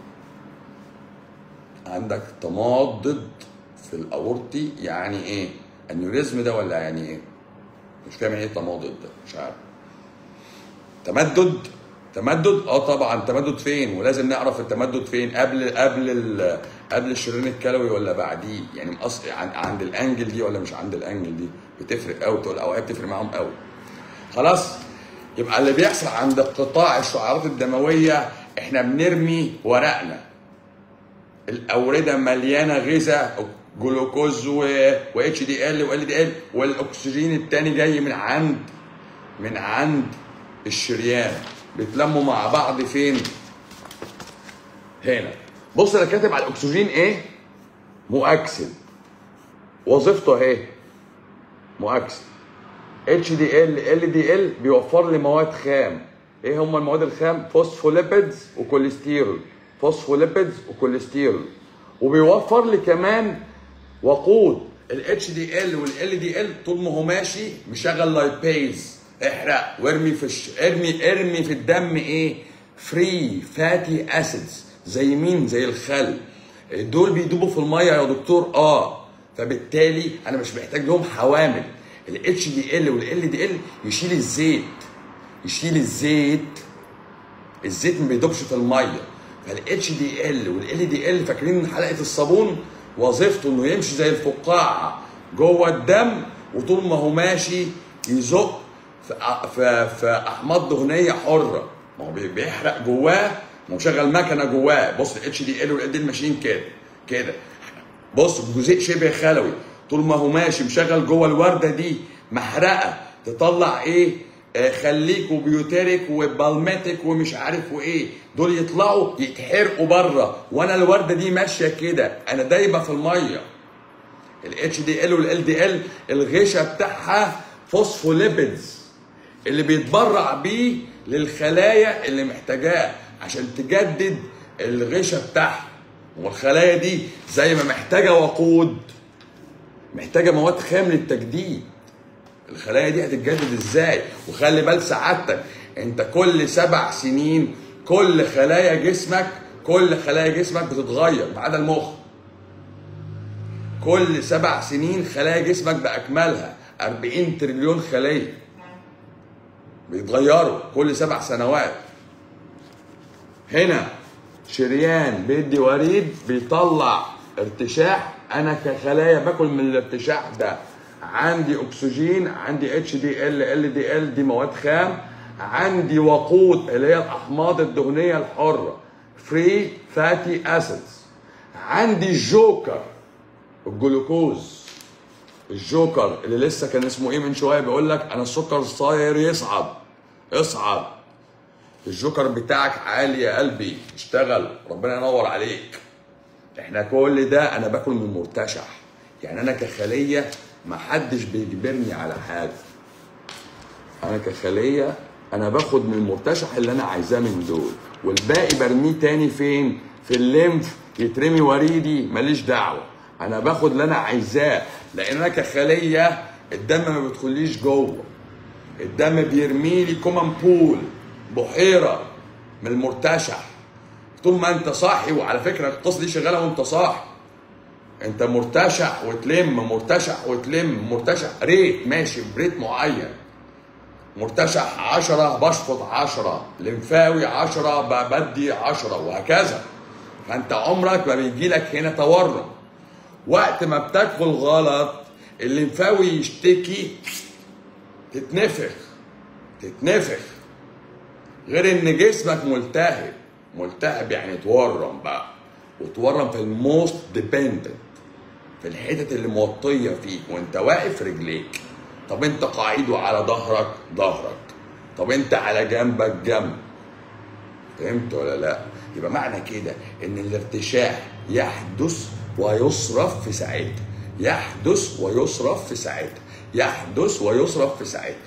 عندك تمادد في الاورطي يعني ايه؟ انيوريزم ده ولا يعني ايه؟ مش فاهم يعني ايه تمادد ده مش عارف تمدد تمدد اه طبعا تمدد فين ولازم نعرف التمدد فين قبل قبل ال- قبل الشريان الكلوي ولا بعديه يعني مقص عن- عند الانجل دي ولا مش عند الانجل دي بتفرق قوي تقول اوقات بتفرق معاهم قوي خلاص يبقى اللي بيحصل عند قطاع الشعيرات الدمويه احنا بنرمي ورقنا الاورده مليانه غذاء جلوكوز و اتش دي ال وال دي ال والاكسجين التاني جاي من عند من عند الشريان بيتلموا مع بعض فين؟ هنا بص انا كاتب على الاكسجين ايه؟ مؤكسد وظيفته اهي مؤكسد اتش دي ال ال دي ال بيوفر لي مواد خام ايه هم المواد الخام فوسفوليبيدز وكوليسترول فوسفوليبيدز وكوليسترول وبيوفر لي كمان وقود الاتش دي ال والال دي ال طول ما هو ماشي مشغل لايبيز احرق وارمي في الش... ارمي ارمي في الدم ايه فري فاتي اسيدز زي مين زي الخل دول بيدوبوا في الميه يا دكتور اه فبالتالي انا مش محتاج لهم حوامل الاتش دي ال والال دي ال يشيل الزيت يشيل الزيت الزيت ما بيدوبش في الميه فالاتش دي ال والال دي ال فاكرين حلقه الصابون وظيفته انه يمشي زي الفقاعه جوه الدم وطول ما هو ماشي يزق في أ- في, في احماض دهنيه حره ما هو بي- بيحرق جواه ما هو مشغل مكنه جواه بص الاتش دي ال والال دي ماشيين كده كده بص جزيء شبه خلوي طول ما هو ماشي مشغل جوه الورده دي محرقه تطلع ايه آه خليك وبيوتيريك وبالماتيك ومش عارف وايه دول يطلعوا يتحرقوا بره وانا الورده دي ماشيه كده انا دايبه في الميه الاتش دي ال والال دي ال الغشا بتاعها فوسفوليبيدز اللي بيتبرع بيه للخلايا اللي محتاجاه عشان تجدد الغشا بتاعها والخلايا دي زي ما محتاجه وقود محتاجه مواد خام للتجديد الخلايا دي هتتجدد ازاي وخلي بال سعادتك انت كل سبع سنين كل خلايا جسمك كل خلايا جسمك بتتغير ما عدا المخ كل سبع سنين خلايا جسمك باكملها 40 تريليون خليه بيتغيروا كل سبع سنوات هنا شريان بيدي وريد بيطلع ارتشاح انا كخلايا باكل من الارتشاح ده عندي اكسجين عندي اتش دي ال ال دي ال دي مواد خام عندي وقود اللي هي الاحماض الدهنيه الحره فري فاتي اسيدز عندي الجوكر الجلوكوز الجوكر اللي لسه كان اسمه ايه من شويه بيقول لك انا السكر صاير يصعد اصعد الجوكر بتاعك عالي يا قلبي اشتغل ربنا ينور عليك احنا كل ده انا باكل من مرتشح يعني انا كخليه ما حدش بيجبرني على حاجه انا كخليه انا باخد من المرتشح اللي انا عايزاه من دول والباقي برميه تاني فين في الليمف يترمي وريدي ماليش دعوه انا باخد اللي انا عايزاه لان انا كخليه الدم ما بيدخليش جوه الدم بيرمي لي كومن بول بحيره من المرتشح طول ما انت صاحي وعلى فكره القصه دي شغاله وانت صاحي انت مرتشح وتلم مرتشح وتلم مرتشح ريت ماشي بريت معين مرتشح عشرة بشفط عشرة لمفاوي عشرة بدي عشرة وهكذا فانت عمرك ما بيجي لك هنا تورم وقت ما بتاكل غلط الليمفاوي يشتكي تتنفخ تتنفخ غير ان جسمك ملتهب ملتهب يعني تورم بقى وتورم في الموست ديبندنت في الحتت اللي موطيه فيك وانت واقف رجليك طب انت قاعد وعلى ظهرك ظهرك طب انت على جنبك جنب فهمت ولا لا يبقى معنى كده ان الارتشاح يحدث ويصرف في ساعتها يحدث ويصرف في ساعتها يحدث ويصرف في ساعتها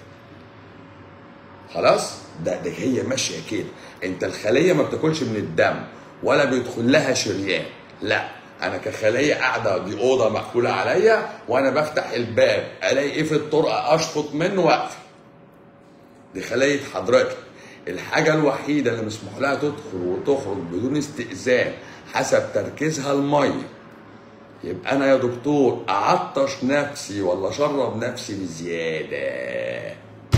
خلاص ده ده هي ماشيه كده انت الخليه ما بتاكلش من الدم ولا بيدخل لها شريان لا انا كخليه قاعده دي اوضه مقفوله عليا وانا بفتح الباب الاقي ايه في الطرقه اشفط منه واقفل دي خليه حضرتك الحاجه الوحيده اللي مسموح لها تدخل وتخرج بدون استئذان حسب تركيزها الميه يبقى انا يا دكتور اعطش نفسي ولا اشرب نفسي بزياده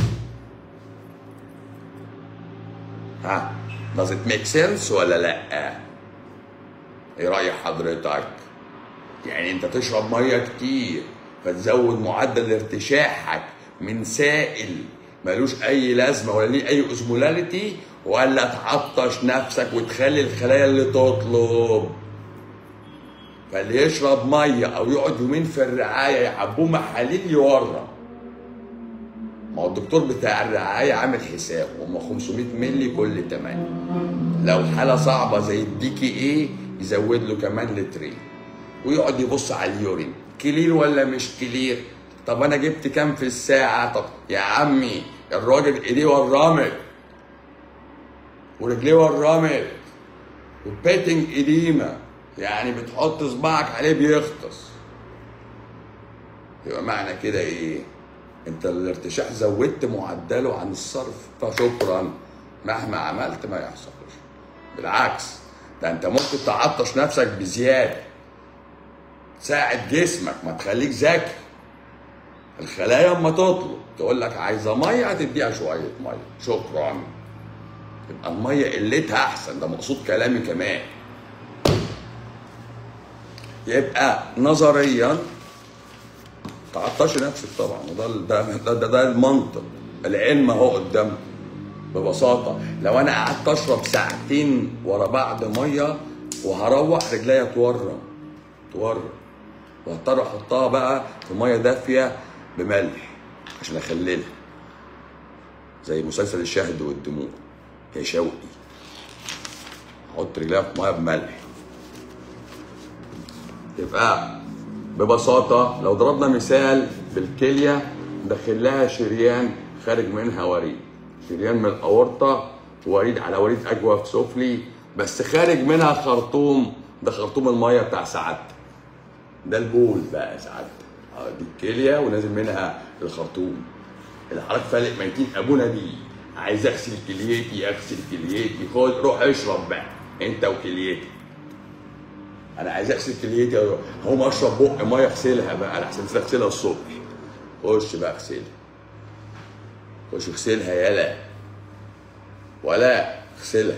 ها does it make sense ولا لا ايه راي حضرتك يعني انت تشرب ميه كتير فتزود معدل ارتشاحك من سائل ملوش اي لازمه ولا ليه اي اوزمولاريتي ولا تعطش نفسك وتخلي الخلايا اللي تطلب فاللي يشرب ميه او يقعد يومين في الرعايه يحبوه محاليل يورم ما هو الدكتور بتاع الرعايه عامل حساب هم 500 مللي كل 8 لو حاله صعبه زي الديكي ايه يزود له كمان لترين ويقعد يبص على اليورين كلير ولا مش كلير طب انا جبت كام في الساعه طب يا عمي الراجل ايديه ورمت ورجليه ورمت وبيتنج اديمه يعني بتحط صباعك عليه بيغطس يبقى معنى كده ايه انت الارتشاح زودت معدله عن الصرف فشكرا مهما عملت ما يحصلش بالعكس ده انت ممكن تعطش نفسك بزياده تساعد جسمك ما تخليك ذكي الخلايا اما تطلب تقول لك عايزه ميه هتديها شويه ميه شكرا يبقى الميه قلتها احسن ده مقصود كلامي كمان يبقى نظريا تعطش نفسك طبعا وده ده ده, ده, ده المنطق العلم اهو قدامك ببساطه لو انا قعدت اشرب ساعتين ورا بعض ميه وهروح رجليا تورم تورم واضطر احطها بقى في ميه دافيه بملح عشان اخللها زي مسلسل الشهد والدموع يا شوقي احط رجليها في ميه بملح يبقى ببساطة لو ضربنا مثال بالكلية داخل لها شريان خارج منها وريد شريان من الأورطة وريد على وريد أجوف سفلي بس خارج منها خرطوم ده خرطوم المية بتاع سعادتك ده البول بقى سعادتك اه دي الكلية ونازل منها الخرطوم اللي حضرتك فالق ميتين أبونا دي عايز أغسل كليتي أغسل كليتي خد روح اشرب بقى أنت وكليتك انا عايز اغسل كليتي هقوم اشرب بق ميه اغسلها بقى على احسن اغسلها الصبح خش بقى اغسلها خش اغسلها يالا ولا اغسلها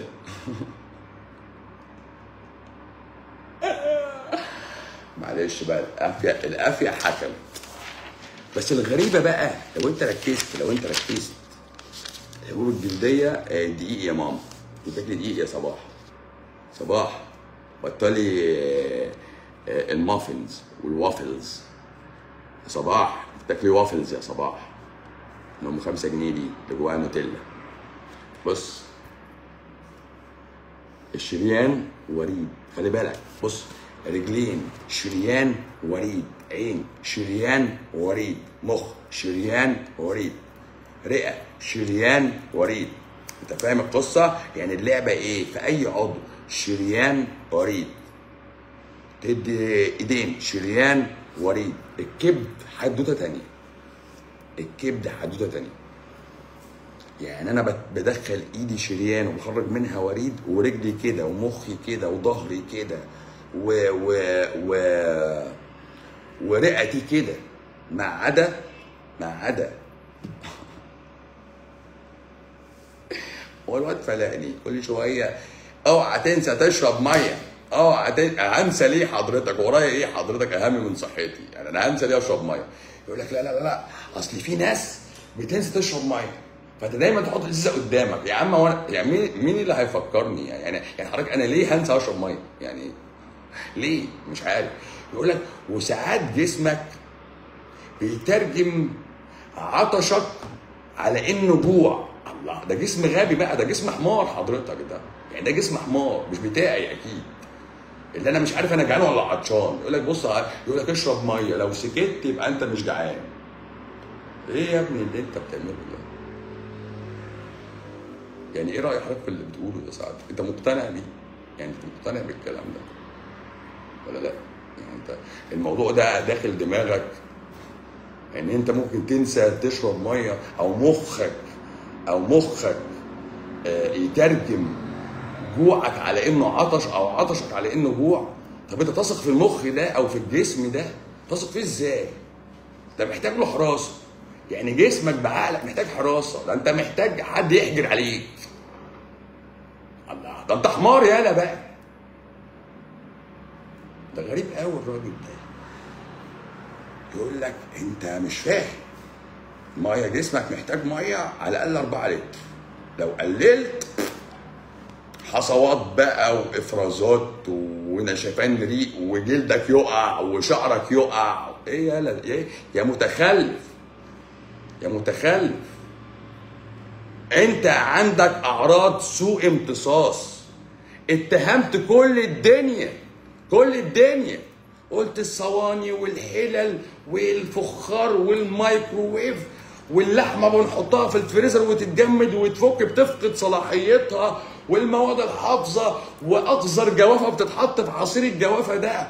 معلش بقى القافيه القافيه حكمت بس الغريبه بقى لو انت ركزت لو انت ركزت الحبوب الجلديه آه، دقيق يا ماما بتاكلي دقيق يا صباح صباح بطلي آه، آه، المافنز والوافلز يا صباح تاكلي وافلز يا صباح اللي هم 5 جنيه دي اللي جواها نوتيلا بص الشريان وريد خلي بالك بص رجلين شريان وريد عين شريان وريد مخ شريان وريد رئه شريان وريد انت فاهم القصه يعني اللعبه ايه في اي عضو شريان وريد تدي ايدين شريان وريد الكبد حدوته تانية الكبد حدوته تانية يعني انا بت- بدخل ايدي شريان وبخرج منها وريد ورجلي كده ومخي كده وظهري كده و و و ورئتي كده ما عدا ما عدا هو الواد فلقني كل شويه اوعى تنسى تشرب ميه اوعى تن... هنسى ليه حضرتك ورايا ايه حضرتك اهم من صحتي يعني انا هنسى ليه اشرب ميه يقول لك لا لا لا لا اصل في ناس بتنسى تشرب ميه فانت دايما تحط الازازه قدامك يا عم هو أنا- يعني مين مين اللي هيفكرني يعني يعني حضرتك انا ليه هنسى اشرب ميه يعني ليه مش عارف يقول لك وساعات جسمك بيترجم عطشك على انه جوع الله ده جسم غبي بقى ده جسم حمار حضرتك ده يعني ده جسم حمار مش بتاعي اكيد اللي انا مش عارف انا جعان ولا عطشان يقول لك بص يقول لك اشرب ميه لو سكت يبقى انت مش جعان ايه يا ابني اللي انت بتعمله ده يعني ايه راي حضرتك في اللي بتقوله ده ساعات انت مقتنع بيه يعني انت مقتنع بالكلام ده ولا لا يعني انت الموضوع ده داخل دماغك ان انت ممكن تنسى تشرب ميه او مخك او مخك آه، يترجم جوعك على انه عطش او عطشك على انه جوع طب انت تثق في المخ ده او في الجسم ده تثق فيه ازاي ده محتاج له حراسه يعني جسمك بعقلك محتاج حراسه ده انت محتاج حد يحجر عليك الله ده انت حمار يالا بقى ده غريب قوي الراجل ده يقول لك انت مش فاهم ميه جسمك محتاج ميه على الاقل 4 لتر لو قللت حصوات بقى وافرازات ونشفان ريق وجلدك يقع وشعرك يقع ايه يالا ايه يا متخلف يا متخلف انت عندك اعراض سوء امتصاص اتهمت كل الدنيا كل الدنيا قلت الصواني والحلل والفخار والمايكروويف واللحمه بنحطها في الفريزر وتتجمد وتفك بتفقد صلاحيتها والمواد الحافظه واقذر جوافه بتتحط في عصير الجوافه ده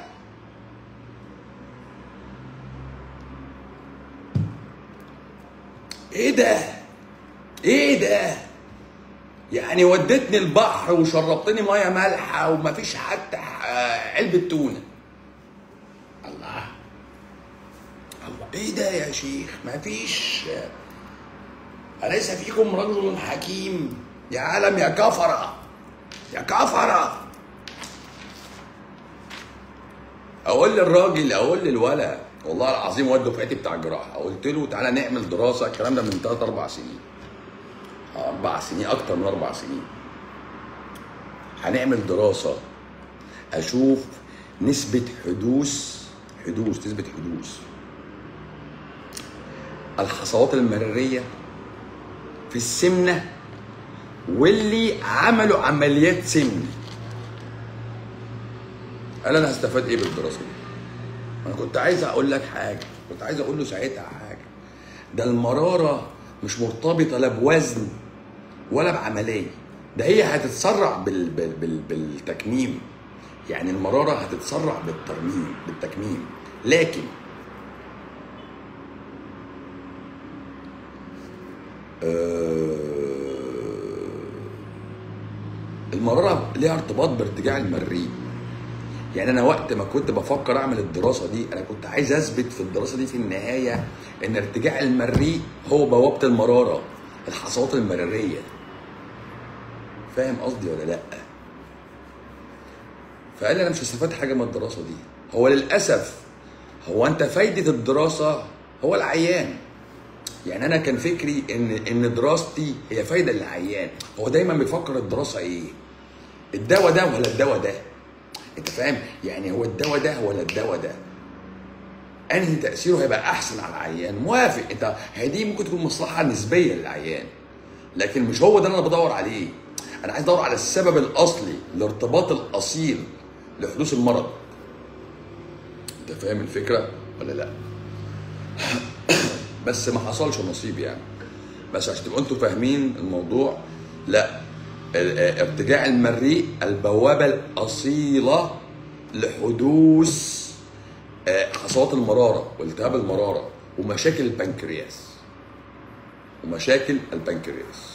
ايه ده ايه ده يعني ودتني البحر وشربتني ميه مالحه ومفيش حتى ح- علبه تونه الله الله ايه ده يا شيخ مفيش أليس فيكم رجل حكيم يا عالم يا كفرة يا كفرة أقول للراجل أقول للولا والله العظيم واد دفعتي بتاع الجراحة قلت له تعالى نعمل دراسة الكلام ده من ثلاث أربع سنين أربع سنين أكتر من أربع سنين هنعمل دراسة أشوف نسبة حدوث حدوث نسبة حدوث الحصوات المرارية في السمنة واللي عملوا عمليات سمنة قال انا هستفاد ايه بالدراسة دي انا كنت عايز اقول لك حاجة كنت عايز اقول له ساعتها حاجة ده المرارة مش مرتبطة لا بوزن ولا بعملية ده هي هتتسرع بال بال بال بالتكميم يعني المرارة هتتسرع بالترميم بالتكميم لكن المرارة ليها ارتباط بارتجاع المريء يعني انا وقت ما كنت بفكر اعمل الدراسه دي انا كنت عايز اثبت في الدراسه دي في النهايه ان ارتجاع المريء هو بوابه المراره الحصوات المراريه فاهم قصدي ولا لا فقال لي انا مش هستفاد حاجه من الدراسه دي هو للاسف هو انت فايده الدراسه هو العيان يعني انا كان فكري ان ان دراستي هي فايده للعيان هو دايما بيفكر الدراسه ايه الدواء ده ولا الدواء ده انت فاهم يعني هو الدواء ده ولا الدواء ده انهي تاثيره هيبقى احسن على العيان موافق انت هي دي ممكن تكون مصلحه نسبيه للعيان لكن مش هو ده اللي انا بدور عليه انا عايز ادور على السبب الاصلي الارتباط الاصيل لحدوث المرض انت فاهم الفكره ولا لا بس ما حصلش نصيب يعني بس عشان تبقوا انتوا فاهمين الموضوع لا ال- آه، ارتجاع المريء البوابه الاصيله لحدوث آه، حصوات المراره والتهاب المراره ومشاكل البنكرياس ومشاكل البنكرياس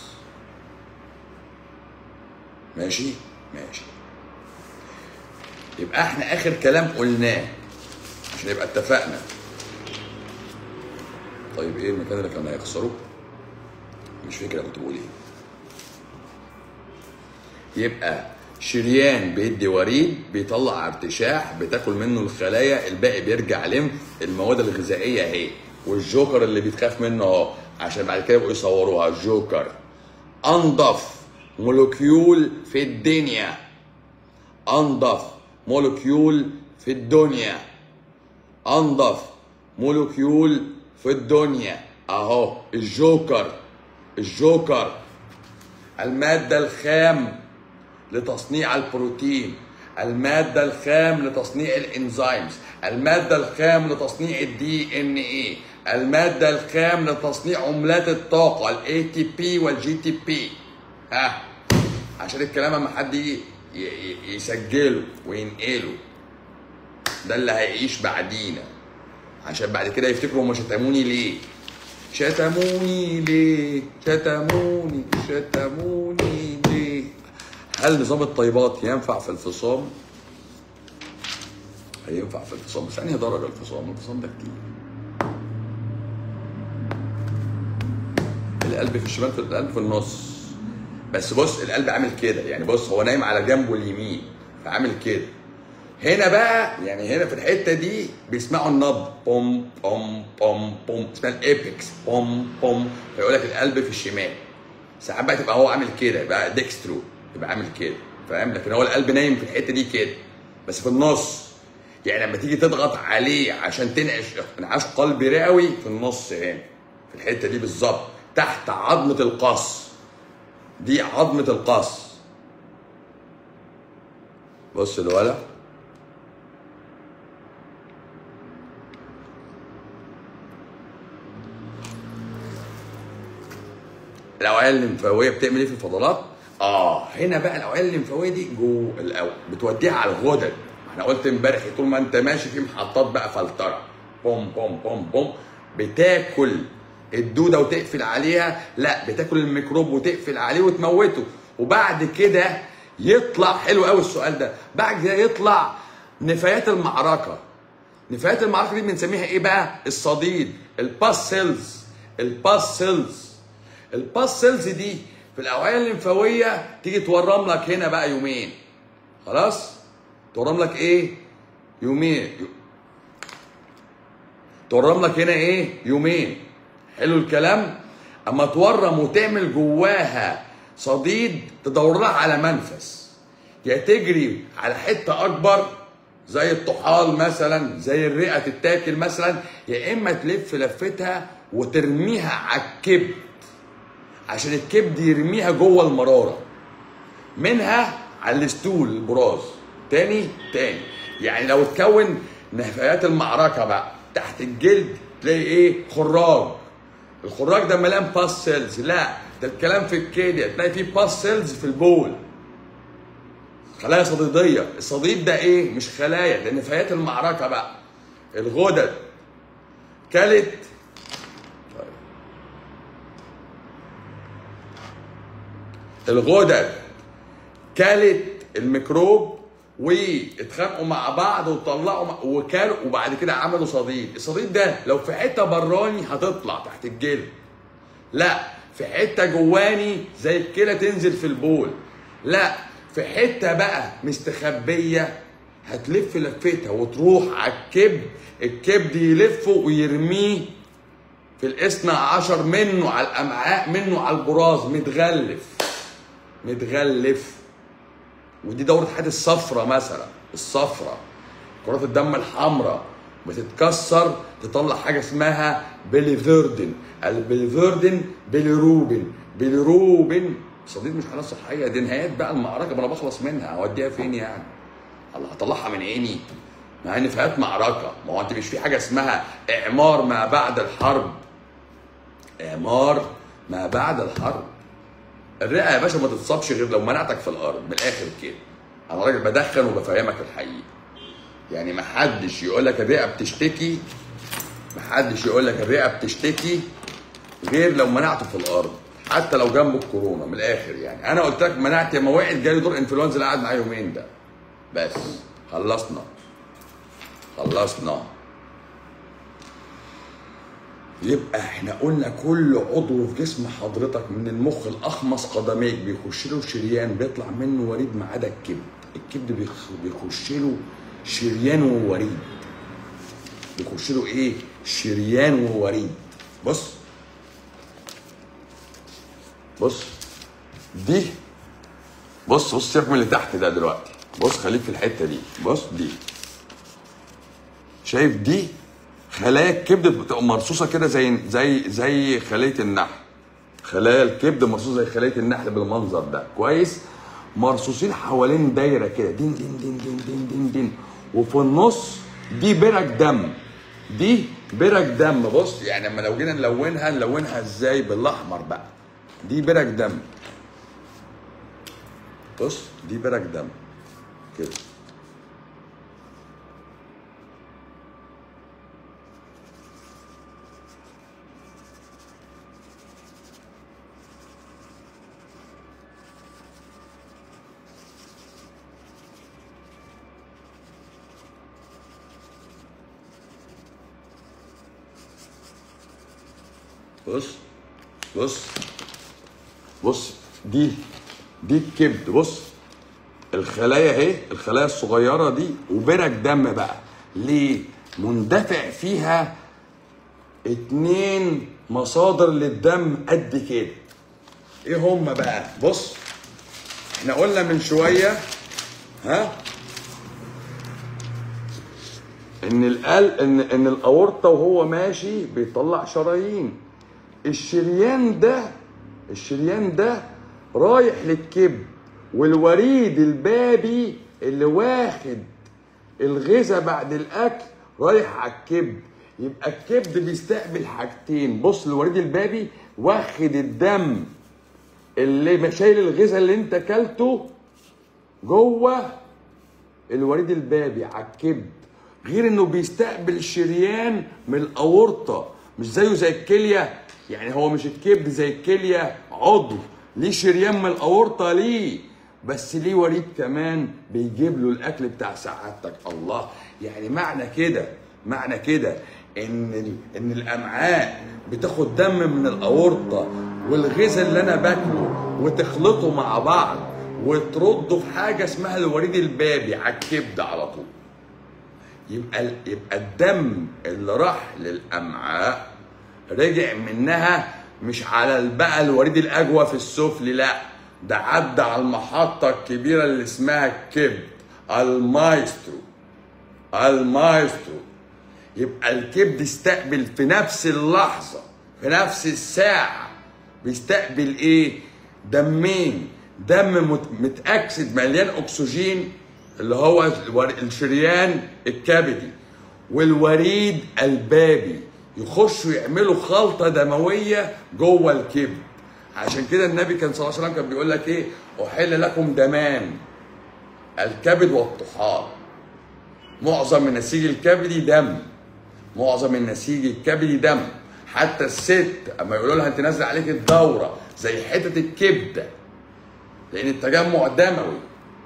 ماشي ماشي يبقى احنا اخر كلام قلناه عشان يبقى اتفقنا طيب ايه المكان اللي كان هيخسره مش فاكر أنا كنت بقول ايه يبقى شريان بيدي وريد بيطلع ارتشاح بتاكل منه الخلايا الباقي بيرجع لمف المواد الغذائيه اهي والجوكر اللي بيتخاف منه اهو عشان بعد كده يبقوا يصوروها الجوكر انضف مولكيول في الدنيا انضف مولكيول في الدنيا انضف مولكيول في الدنيا اهو الجوكر الجوكر المادة الخام لتصنيع البروتين المادة الخام لتصنيع الانزيمز المادة الخام لتصنيع الدي ان ايه المادة الخام لتصنيع عملات الطاقة الاي تي بي والجي تي بي ها عشان الكلام اما حد ي- ي- يسجله وينقله ده اللي هيعيش بعدينا عشان بعد كده يفتكروا هم شتموني ليه شتموني ليه شتموني شتموني ليه هل نظام الطيبات ينفع في الفصام هينفع في الفصام بس انهي درجه الفصام الفصام ده كتير القلب في الشمال في القلب في النص بس بص القلب عامل كده يعني بص هو نايم على جنبه اليمين فعامل كده هنا بقى يعني هنا في الحته دي بيسمعوا النبض بوم بوم بوم بوم اسمها الابيكس بوم بوم فيقول لك القلب في الشمال ساعات بقى تبقى هو عامل كده يبقى ديكسترو يبقى عامل كده فاهم لكن هو القلب نايم في الحته دي كده بس في النص يعني لما تيجي تضغط عليه عشان تنعش انعاش قلبي رئوي في النص هنا في الحته دي بالظبط تحت عظمه القص دي عظمه القص بص الولد الاوعيه الليمفاويه بتعمل ايه في الفضلات؟ اه هنا بقى الاوعيه الليمفاويه دي جوه الأو... بتوديها على الغدد احنا قلت امبارح طول ما انت ماشي في محطات بقى فلتره بوم بوم بوم بوم بتاكل الدوده وتقفل عليها لا بتاكل الميكروب وتقفل عليه وتموته وبعد كده يطلع حلو قوي السؤال ده بعد كده يطلع نفايات المعركه نفايات المعركه دي بنسميها ايه بقى الصديد الباس سيلز الباس سيلز الباس سيلز دي في الاوعيه الليمفاويه تيجي تورم لك هنا بقى يومين خلاص تورم لك ايه يومين تورم لك هنا ايه يومين حلو الكلام اما تورم وتعمل جواها صديد تدور لها على منفس يا تجري على حته اكبر زي الطحال مثلا زي الرئه تتاكل مثلا يا اما تلف لفتها وترميها على الكبد عشان الكبد يرميها جوه المراره منها على الستول البراز تاني تاني يعني لو اتكون نفايات المعركه بقى تحت الجلد تلاقي ايه خراج الخراج ده مليان باس سيلز لا ده الكلام في الكليه تلاقي فيه باس سيلز في البول خلايا صديديه الصديد ده ايه مش خلايا ده نفايات المعركه بقى الغدد كلت الغدد كلت الميكروب واتخانقوا مع بعض وطلعوا م- وكلوا وبعد كده عملوا صديد الصديد ده لو في حته براني هتطلع تحت الجلد لا في حته جواني زي الكلى تنزل في البول لا في حته بقى مستخبيه هتلف لفتها وتروح على الكبد الكبد يلفه ويرميه في الاثنى عشر منه على الامعاء منه على البراز متغلف متغلف ودي دورة حياة الصفرة مثلا الصفرة كرات الدم الحمراء بتتكسر تطلع حاجة اسمها بيليفيردين البيليفيردين بيليروبين بيليروبين الصديد مش حاله صحيه دي نهايات بقى المعركه ما انا بخلص منها اوديها فين يعني الله هطلعها من عيني مع ان نهايات معركه ما هو انت مش في حاجه اسمها اعمار ما بعد الحرب اعمار ما بعد الحرب الرئه يا باشا ما تتصابش غير لو منعتك في الارض من الاخر كده انا راجل بدخن وبفهمك الحقيقه يعني ما حدش يقول لك الرئه بتشتكي ما حدش يقول لك الرئه بتشتكي غير لو منعته في الارض حتى لو جنب الكورونا من الاخر يعني انا قلت لك منعت يا ما وقعت جالي دور انفلونزا اللي قعد معايا يومين ده بس خلصنا خلصنا يبقى احنا قلنا كل عضو في جسم حضرتك من المخ الاخمص قدميك بيخش له شريان بيطلع منه وريد ما عدا الكبد الكبد بيخ- بيخش له شريان ووريد بيخش له ايه شريان ووريد بص بص دي بص بص سيبك من اللي تحت ده دلوقتي بص خليك في الحته دي بص دي شايف دي خلايا الكبد بتبقى مرصوصه كده زي زي زي خليه النحل خلايا الكبد مرصوصه زي خليه النحل بالمنظر ده كويس مرصوصين حوالين دايره كده دين دين دين دين دين دين دين وفي النص دي برك دم دي برك دم بص يعني لما لو جينا نلونها نلونها ازاي بالاحمر بقى دي برك دم بص دي برك دم كده بص بص بص دي دي الكبد بص الخلايا اهي الخلايا الصغيره دي وبرك دم بقى ليه مندفع فيها اتنين مصادر للدم قد كده ايه هما بقى بص احنا قلنا من شويه ها ان القلب ان ان الاورطه وهو ماشي بيطلع شرايين الشريان ده الشريان ده رايح للكبد والوريد البابي اللي واخد الغذاء بعد الاكل رايح على الكبد يبقى الكبد بيستقبل حاجتين بص الوريد البابي واخد الدم اللي شايل الغذاء اللي انت اكلته جوه الوريد البابي على الكبد غير انه بيستقبل شريان من الاورطه مش زيه زي الكليه يعني هو مش الكبد زي الكليه عضو ليه شريان من الاورطه ليه بس ليه وريد كمان بيجيب له الاكل بتاع سعادتك الله يعني معنى كده معنى كده ان ال- ان الامعاء بتاخد دم من الاورطه والغذاء اللي انا باكله وتخلطه مع بعض وترده في حاجه اسمها الوريد البابي على الكبد على طول يبقى يبقى الدم اللي راح للامعاء رجع منها مش على بقى الوريد الاجوف السفلي لا ده عدى على المحطه الكبيره اللي اسمها الكبد المايسترو المايسترو يبقى الكبد استقبل في نفس اللحظه في نفس الساعه بيستقبل ايه دمين دم مت- متاكسد مليان اكسجين اللي هو الور- الشريان الكبدي والوريد البابي يخشوا يعملوا خلطه دمويه جوه الكبد عشان كده النبي كان صلى الله عليه وسلم كان بيقول لك ايه احل لكم دمان الكبد والطحال معظم من النسيج الكبدي دم معظم النسيج الكبدي دم حتى الست اما يقولوا لها انت نازله عليك الدوره زي حته الكبده لان التجمع دموي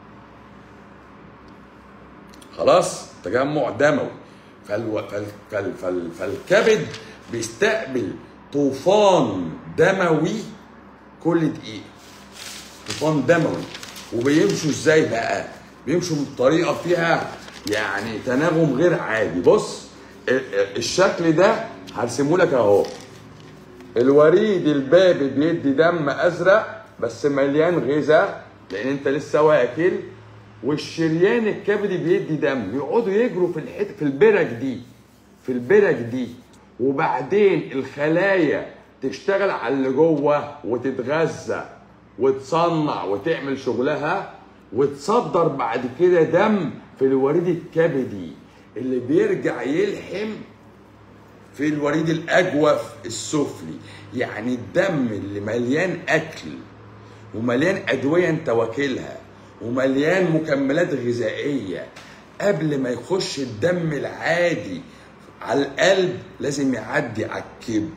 خلاص تجمع دموي فالو... فال... فال... فال... فالكبد بيستقبل طوفان دموي كل دقيقه طوفان دموي وبيمشوا ازاي بقى بيمشوا بطريقه فيها يعني تناغم غير عادي بص ال- ال- الشكل ده هرسمه لك اهو الوريد البابي بيدي دم ازرق بس مليان غذاء لان انت لسه واكل والشريان الكبدي بيدي دم يقعدوا يجروا في الحته في البرك دي في البرك دي وبعدين الخلايا تشتغل على اللي جوه وتتغذى وتصنع وتعمل شغلها وتصدر بعد كده دم في الوريد الكبدي اللي بيرجع يلحم في الوريد الاجوف السفلي يعني الدم اللي مليان اكل ومليان ادويه انت واكلها ومليان مكملات غذائيه قبل ما يخش الدم العادي على القلب لازم يعدي على الكبد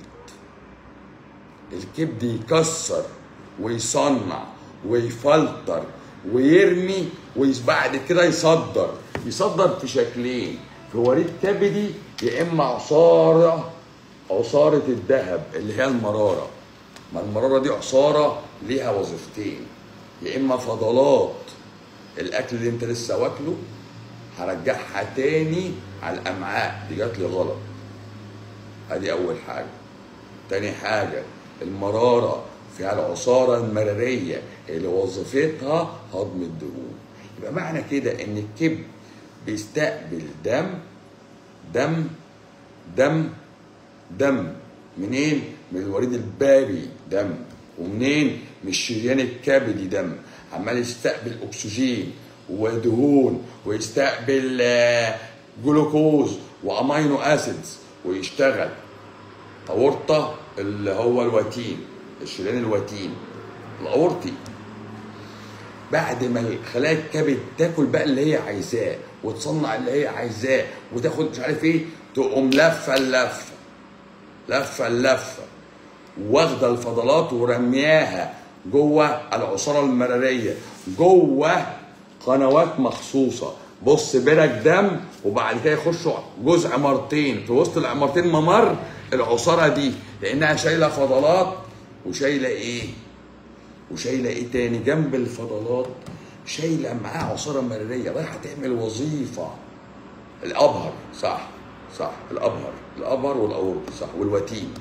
الكبد يكسر ويصنع ويفلتر ويرمي وبعد كده يصدر يصدر في شكلين في وريد كبدي يا اما عصاره عصاره الذهب اللي هي المراره ما المراره دي عصاره ليها وظيفتين يا اما فضلات الاكل اللي انت لسه واكله هرجعها تاني على الامعاء دي جات لي غلط ادي اول حاجه تاني حاجه المراره فيها العصاره المراريه اللي وظيفتها هضم الدهون يبقى معنى كده ان الكبد بيستقبل دم دم دم دم منين؟ من الوريد البابي دم ومنين؟ من الشريان الكبدي دم عمال يستقبل اكسجين ودهون ويستقبل آه، جلوكوز وامينو اسيدز ويشتغل اورطه اللي هو الوتين الشريان الوتين الاورطي بعد ما خلايا الكبد تاكل بقى اللي هي عايزاه وتصنع اللي هي عايزاه وتاخد مش عارف ايه تقوم لفه اللفه لفه اللفه واخده الفضلات ورمياها جوه العصاره المراريه جوه قنوات مخصوصه بص برك دم وبعد كده يخشوا جزء عمارتين في وسط العمارتين ممر العصاره دي لانها شايله فضلات وشايله ايه؟ وشايله ايه تاني جنب الفضلات شايله معاه عصاره مراريه رايحه تعمل وظيفه الابهر صح صح الابهر الابهر والاورط صح والوتين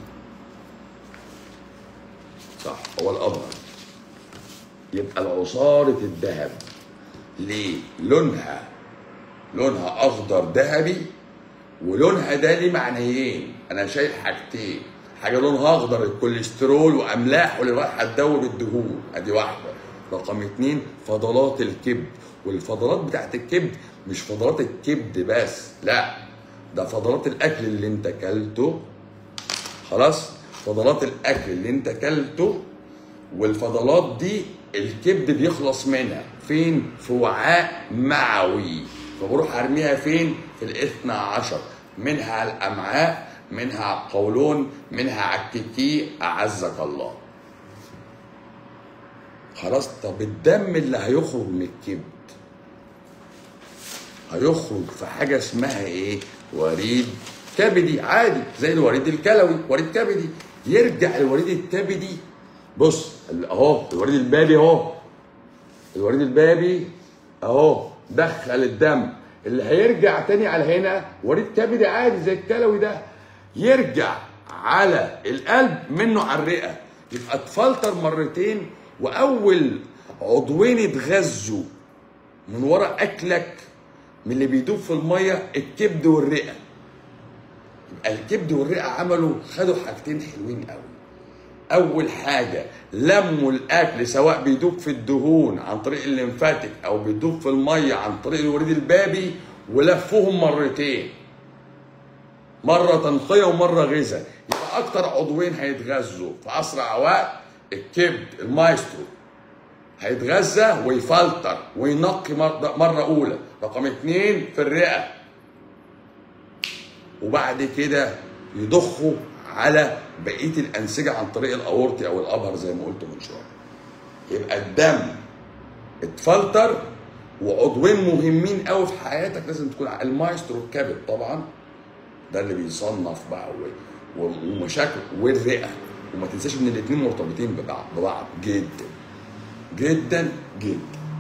صح هو الابهر يبقى العصاره الذهب ليه؟ لونها لونها اخضر ذهبي ولونها ده ليه معنيين انا شايل حاجتين حاجه لونها اخضر الكوليسترول واملاح واللي رايحه تدوب الدهون ادي واحده رقم اتنين فضلات الكبد والفضلات بتاعت الكبد مش فضلات الكبد بس لا ده فضلات الاكل اللي انت اكلته خلاص فضلات الاكل اللي انت اكلته والفضلات دي الكبد بيخلص منها فين في وعاء معوي فبروح ارميها فين في الاثنى عشر منها على الامعاء منها على القولون منها على الكيكي اعزك الله خلاص طب الدم اللي هيخرج من الكبد هيخرج في حاجه اسمها ايه وريد كبدي عادي زي الوريد الكلوي وريد كبدي يرجع الوريد الكبدي بص اهو الوريد البابي اهو الوريد البابي اهو دخل الدم اللي هيرجع تاني على هنا وريد كبدي عادي زي الكلوي ده يرجع على القلب منه على الرئه يبقى اتفلتر مرتين واول عضوين اتغذوا من ورا اكلك من اللي بيدوب في الميه الكبد والرئه يبقى الكبد والرئه عملوا خدوا حاجتين حلوين قوي اول حاجه لموا الاكل سواء بيدوب في الدهون عن طريق الليمفاتيك او بيدوب في الميه عن طريق الوريد البابي ولفوهم مرتين مره تنقيه ومره غذاء يبقى اكتر عضوين هيتغذوا في اسرع وقت الكبد المايسترو هيتغذى ويفلتر وينقي مرة, مرة أولى رقم اتنين في الرئة وبعد كده يضخوا على بقية الأنسجة عن طريق الأورطي أو الأبهر زي ما قلت من شوية يبقى الدم اتفلتر وعضوين مهمين قوي في حياتك لازم تكون ع- المايسترو الكبد طبعا ده اللي بيصنف بقى و- و- ومشاكل والرئه وما تنساش ان الاثنين مرتبطين ببعض ببعض جدا جدا جدا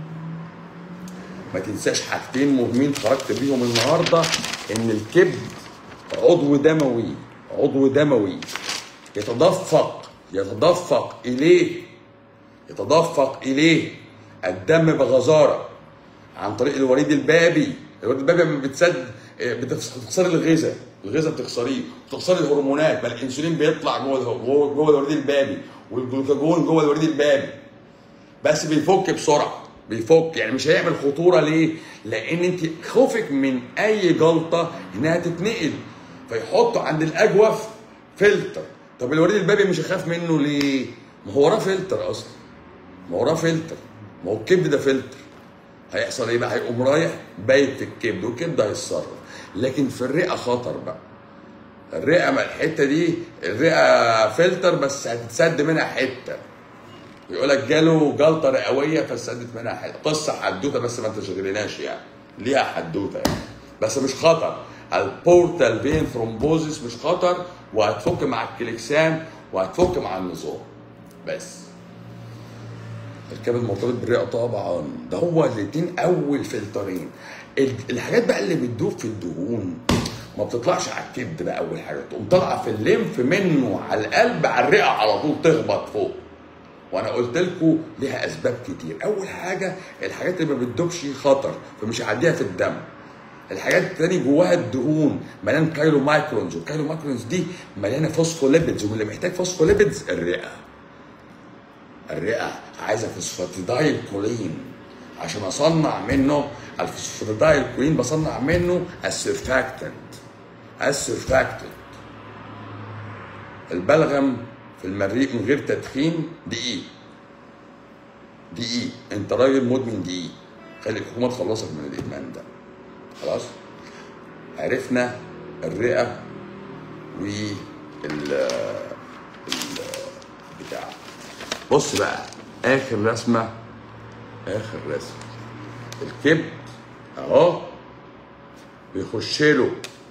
ما تنساش حاجتين مهمين خرجت بيهم النهارده ان الكبد عضو دموي عضو دموي يتدفق يتدفق اليه يتدفق اليه الدم بغزاره عن طريق الوريد البابي الوريد البابي لما بتسد بتخس- بتخسري الغذاء الغذاء بتخسريه بتخسري الهرمونات ما الانسولين بيطلع جوه جوه جوه الوريد البابي والجلوكاجون جوه الوريد البابي بس بيفك بسرعه بيفك يعني مش هيعمل خطوره ليه؟ لان انت خوفك من اي جلطه انها تتنقل فيحطوا عند الاجوف فلتر طب الوريد البابي مش هيخاف منه ليه؟ ما هو وراه فلتر اصلا ما وراه فلتر ما هو الكبد ده فلتر هيحصل ايه بقى؟ هيقوم رايح بايت في الكبد والكبد هيتصرف لكن في الرئه خطر بقى الرئه ما الحته دي الرئه فلتر بس هتتسد منها حته يقول لك جاله جلطه رئويه فسدت منها حته قصه حدوته بس ما تشغلناش يعني ليها حدوته يعني بس مش خطر البورتال فين ثرومبوزيس مش خطر وهتفك مع الكليكسان وهتفك مع النظام بس الكبد مرتبط بالرئه طبعا ده هو الاتنين اول فلترين ال- الحاجات بقى اللي بتدوب في الدهون ما بتطلعش على الكبد بقى اول حاجه تقوم طالعه في الليمف منه على القلب على الرئه على طول تخبط فوق وانا قلت لكم ليها اسباب كتير اول حاجه الحاجات اللي ما بتدوبش خطر فمش هعديها في الدم الحاجات التانية جواها الدهون مليان كايلو مايكرونز والكايلو مايكرونز دي مليانه فوسفوليبيدز واللي محتاج فوسفوليبيدز الرئه الرئه عايزه فوسفاتيدايل كولين عشان اصنع منه الفوسفاتيدايل كولين بصنع منه السيرفاكتنت السيرفاكتنت البلغم في المريء من غير تدخين دقيق دقيق انت راجل مدمن دقيق خلي الحكومه تخلصك من الادمان ده خلاص عرفنا الرئه وال ال بتاع بص بقى اخر رسمه اخر رسمه الكبد اهو بيخش له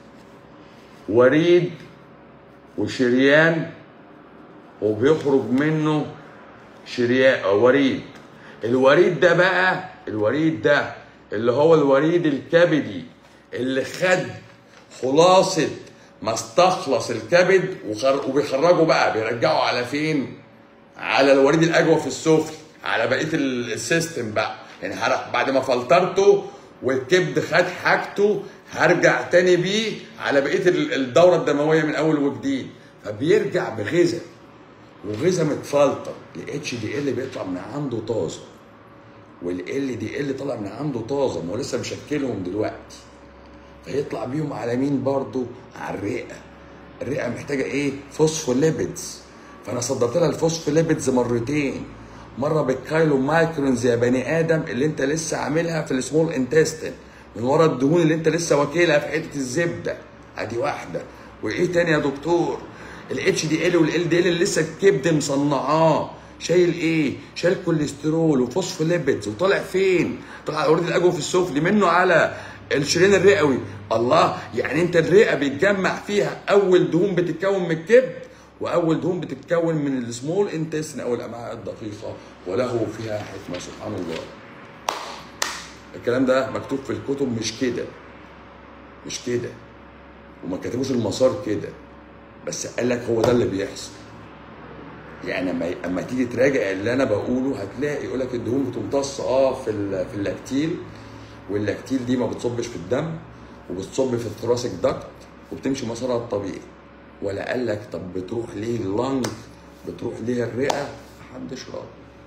وريد وشريان وبيخرج منه شريان أو وريد الوريد ده بقى الوريد ده اللي هو الوريد الكبدي اللي خد خلاصة ما استخلص الكبد وخر... وبيخرجه بقى بيرجعه على فين؟ على الوريد الاجوف السفلي على بقيه ال- السيستم بقى يعني هر- بعد ما فلترته والكبد خد حاجته هرجع تاني بيه على بقيه ال- الدوره الدمويه من اول وجديد فبيرجع بغذاء وغذاء متفلتر الاتش دي ال بيطلع من عنده طازه والال دي ال طالع من عنده طازه ما هو لسه مشكلهم دلوقتي فيطلع بيهم على مين برضو على الرئه الرئه محتاجه ايه فوسفوليبيدز فانا صدرت لها الفوسفوليبيدز مرتين مره بالكايلو مايكرونز يا بني ادم اللي انت لسه عاملها في السمول انتستين من ورا الدهون اللي انت لسه واكلها في حته الزبده ادي واحده وايه تاني يا دكتور الاتش دي ال والال دي ال اللي لسه الكبد مصنعاه شايل ايه؟ شايل كوليسترول وفوسفوليبيدز وطالع فين؟ طالع على الوريد الاجوف السفلي منه على الشريان الرئوي الله يعني انت الرئه بيتجمع فيها اول دهون بتتكون من الكبد واول دهون بتتكون من السمول انتستين او الامعاء الدقيقه وله فيها حكمه سبحان الله الكلام ده مكتوب في الكتب مش كده مش كده وما كتبوش المسار كده بس قال لك هو ده اللي بيحصل يعني اما اما تيجي تراجع اللي انا بقوله هتلاقي يقول لك الدهون بتمتص اه في ال- في اللاكتيل واللاكتيل دي ما بتصبش في الدم وبتصب في الثراسيك داكت وبتمشي مسارها الطبيعي ولا قال لك طب بتروح ليه اللنج بتروح ليه الرئه محدش راضي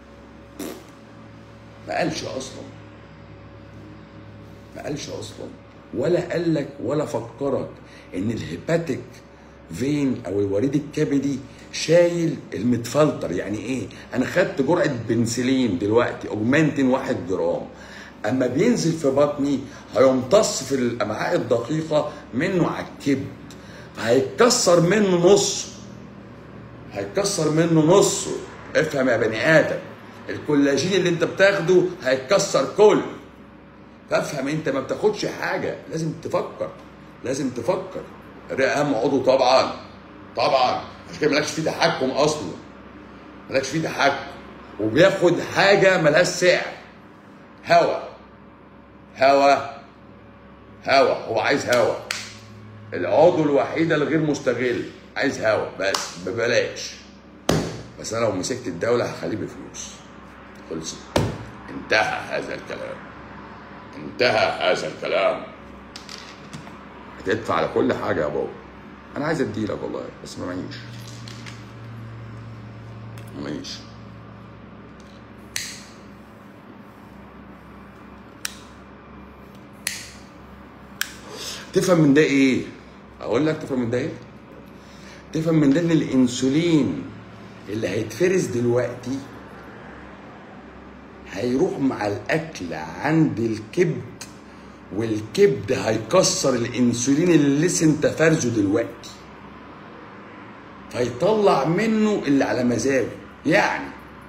ما قالش اصلا ما قالش اصلا ولا قال لك ولا فكرك ان الهيباتيك فين او الوريد الكبدي شايل المتفلتر يعني ايه انا خدت جرعه بنسلين دلوقتي اوجمانتين واحد جرام اما بينزل في بطني هيمتص في الامعاء الدقيقه منه على الكبد هيتكسر منه نص هيتكسر منه نصه افهم يا بني ادم الكولاجين اللي انت بتاخده هيتكسر كله فافهم انت ما بتاخدش حاجه لازم تفكر لازم تفكر الرئه اهم عضو طبعا طبعا عشان كده مالكش فيه تحكم اصلا مالكش فيه تحكم وبياخد حاجه ملهاش سعر هوا هوا هوا هو عايز هوا العضو الوحيده الغير مستغل عايز هوا بس ببلاش بس انا لو مسكت الدوله هخليه بفلوس خلصت انتهى هذا الكلام انتهى هذا الكلام هتدفع على كل حاجه يا بابا انا عايز اديلك والله بس ما معيش ما معيش تفهم من ده ايه اقول لك تفهم من ده ايه تفهم من ده ان الانسولين اللي هيتفرز دلوقتي هيروح مع الاكل عند الكبد والكبد هيكسر الانسولين اللي لسه انت فرزه دلوقتي فيطلع منه اللي على مزاجه يعني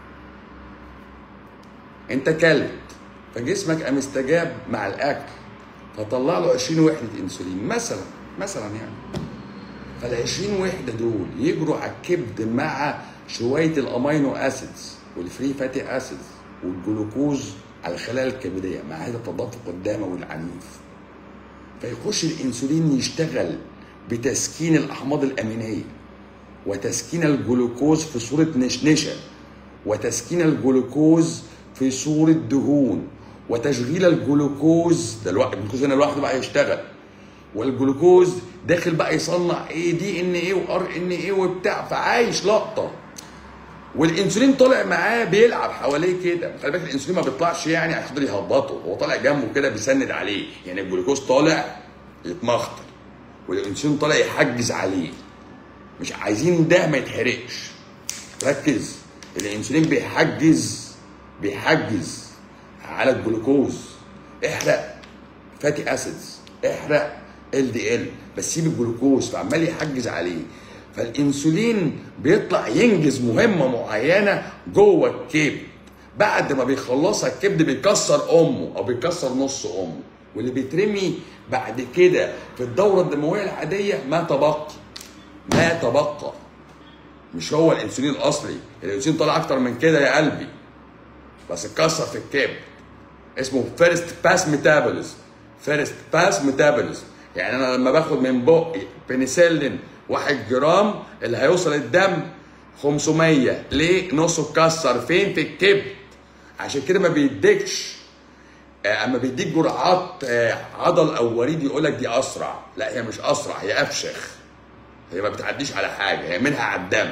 انت كلت فجسمك قام استجاب مع الاكل فطلع له 20 وحده انسولين مثلا مثلا يعني فال 20 وحده دول يجروا على الكبد مع شويه الامينو اسيدز والفري فاتي اسيدز والجلوكوز على الخلايا الكبديه مع هذا التدفق الدموي العنيف فيخش الانسولين يشتغل بتسكين الاحماض الامينيه وتسكين الجلوكوز في صوره نشنشه وتسكين الجلوكوز في صوره دهون وتشغيل الجلوكوز ده الوقت الجلوكوز هنا لوحده بقى يشتغل والجلوكوز داخل بقى يصنع ايه دي ان ايه وار ان ايه وبتاع فعايش لقطه والانسولين طالع معاه بيلعب حواليه كده خلي بالك الانسولين ما بيطلعش يعني عشان خاطر يهبطه هو طالع جنبه كده بيسند عليه يعني الجلوكوز طالع يتمخطر والانسولين طالع يحجز عليه مش عايزين ده ما يتحرقش ركز الانسولين بيحجز بيحجز على الجلوكوز احرق فاتي اسيدز احرق ال دي ال بس سيب الجلوكوز فعمال يحجز عليه فالانسولين بيطلع ينجز مهمه معينه جوه الكبد بعد ما بيخلصها الكبد بيكسر امه او بيكسر نص امه واللي بيترمي بعد كده في الدوره الدمويه العاديه ما تبقى ما تبقى مش هو الانسولين الاصلي الانسولين طلع اكتر من كده يا قلبي بس اتكسر في الكبد اسمه فيرست باس ميتابوليزم فيرست باس ميتابوليزم يعني انا لما باخد من بقي بنسلين واحد جرام اللي هيوصل الدم 500 ليه نصه اتكسر فين في الكبد عشان كده ما بيديكش آه، اما بيديك جرعات آه، عضل او وريد يقول لك دي اسرع لا هي مش اسرع هي افشخ هي ما بتعديش على حاجه هي منها على الدم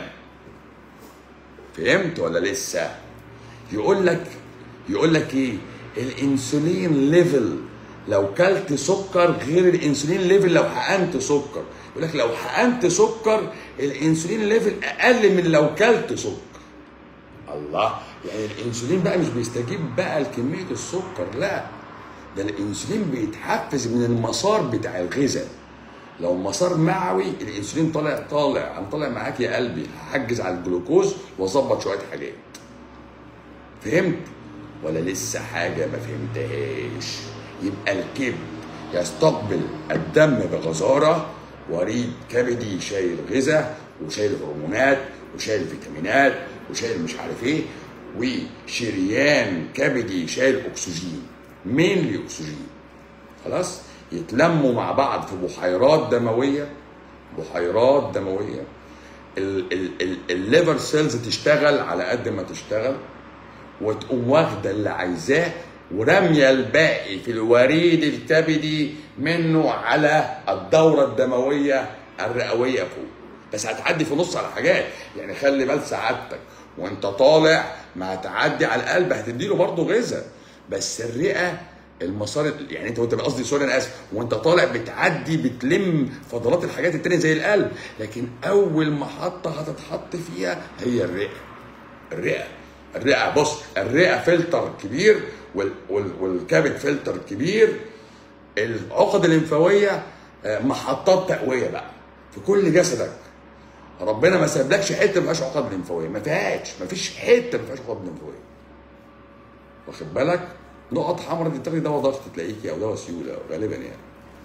فهمت ولا لسه يقول لك يقول لك ايه الانسولين ليفل لو كلت سكر غير الانسولين ليفل لو حقنت سكر يقول لك لو حقنت سكر الانسولين ليفل اقل من لو كلت سكر الله يعني الانسولين بقى مش بيستجيب بقى لكميه السكر لا ده الانسولين بيتحفز من المسار بتاع الغذاء لو مسار معوي الانسولين طالع طالع انا طالع معاك يا قلبي هحجز على الجلوكوز واظبط شويه حاجات فهمت ولا لسه حاجه ما فهمتهاش يبقى الكبد يستقبل الدم بغزاره وريد كبدي شايل غذاء وشايل هرمونات وشايل فيتامينات وشايل مش عارف ايه وشريان كبدي شايل اكسجين مين اكسجين خلاص يتلموا مع بعض في بحيرات دمويه بحيرات دمويه ال- ال- ال- الليفر سيلز تشتغل على قد ما تشتغل وتقوم واخده اللي عايزاه ورميه الباقي في الوريد الكبدي منه على الدوره الدمويه الرئويه فوق بس هتعدي في نص على حاجات يعني خلي بال سعادتك وانت طالع ما هتعدي على القلب هتديله برضه غذاء بس الرئه المسار يعني انت وانت قصدي سوري انا اسف وانت طالع بتعدي بتلم فضلات الحاجات التانية زي القلب لكن اول محطه هتتحط فيها هي الرئه الرئه الرئه بص الرئه فلتر كبير وال وال والكبد فلتر كبير العقد الليمفاويه آه، محطات تقويه بقى في كل جسدك ربنا ما سابلكش حته ما فيهاش عقد ليمفاويه ما فيهاش ما فيش حته ما فيهاش عقد ليمفاويه واخد بالك نقط حمراء دي تاخدي دواء ضغط تلاقيكي او دواء سيوله غالبا يعني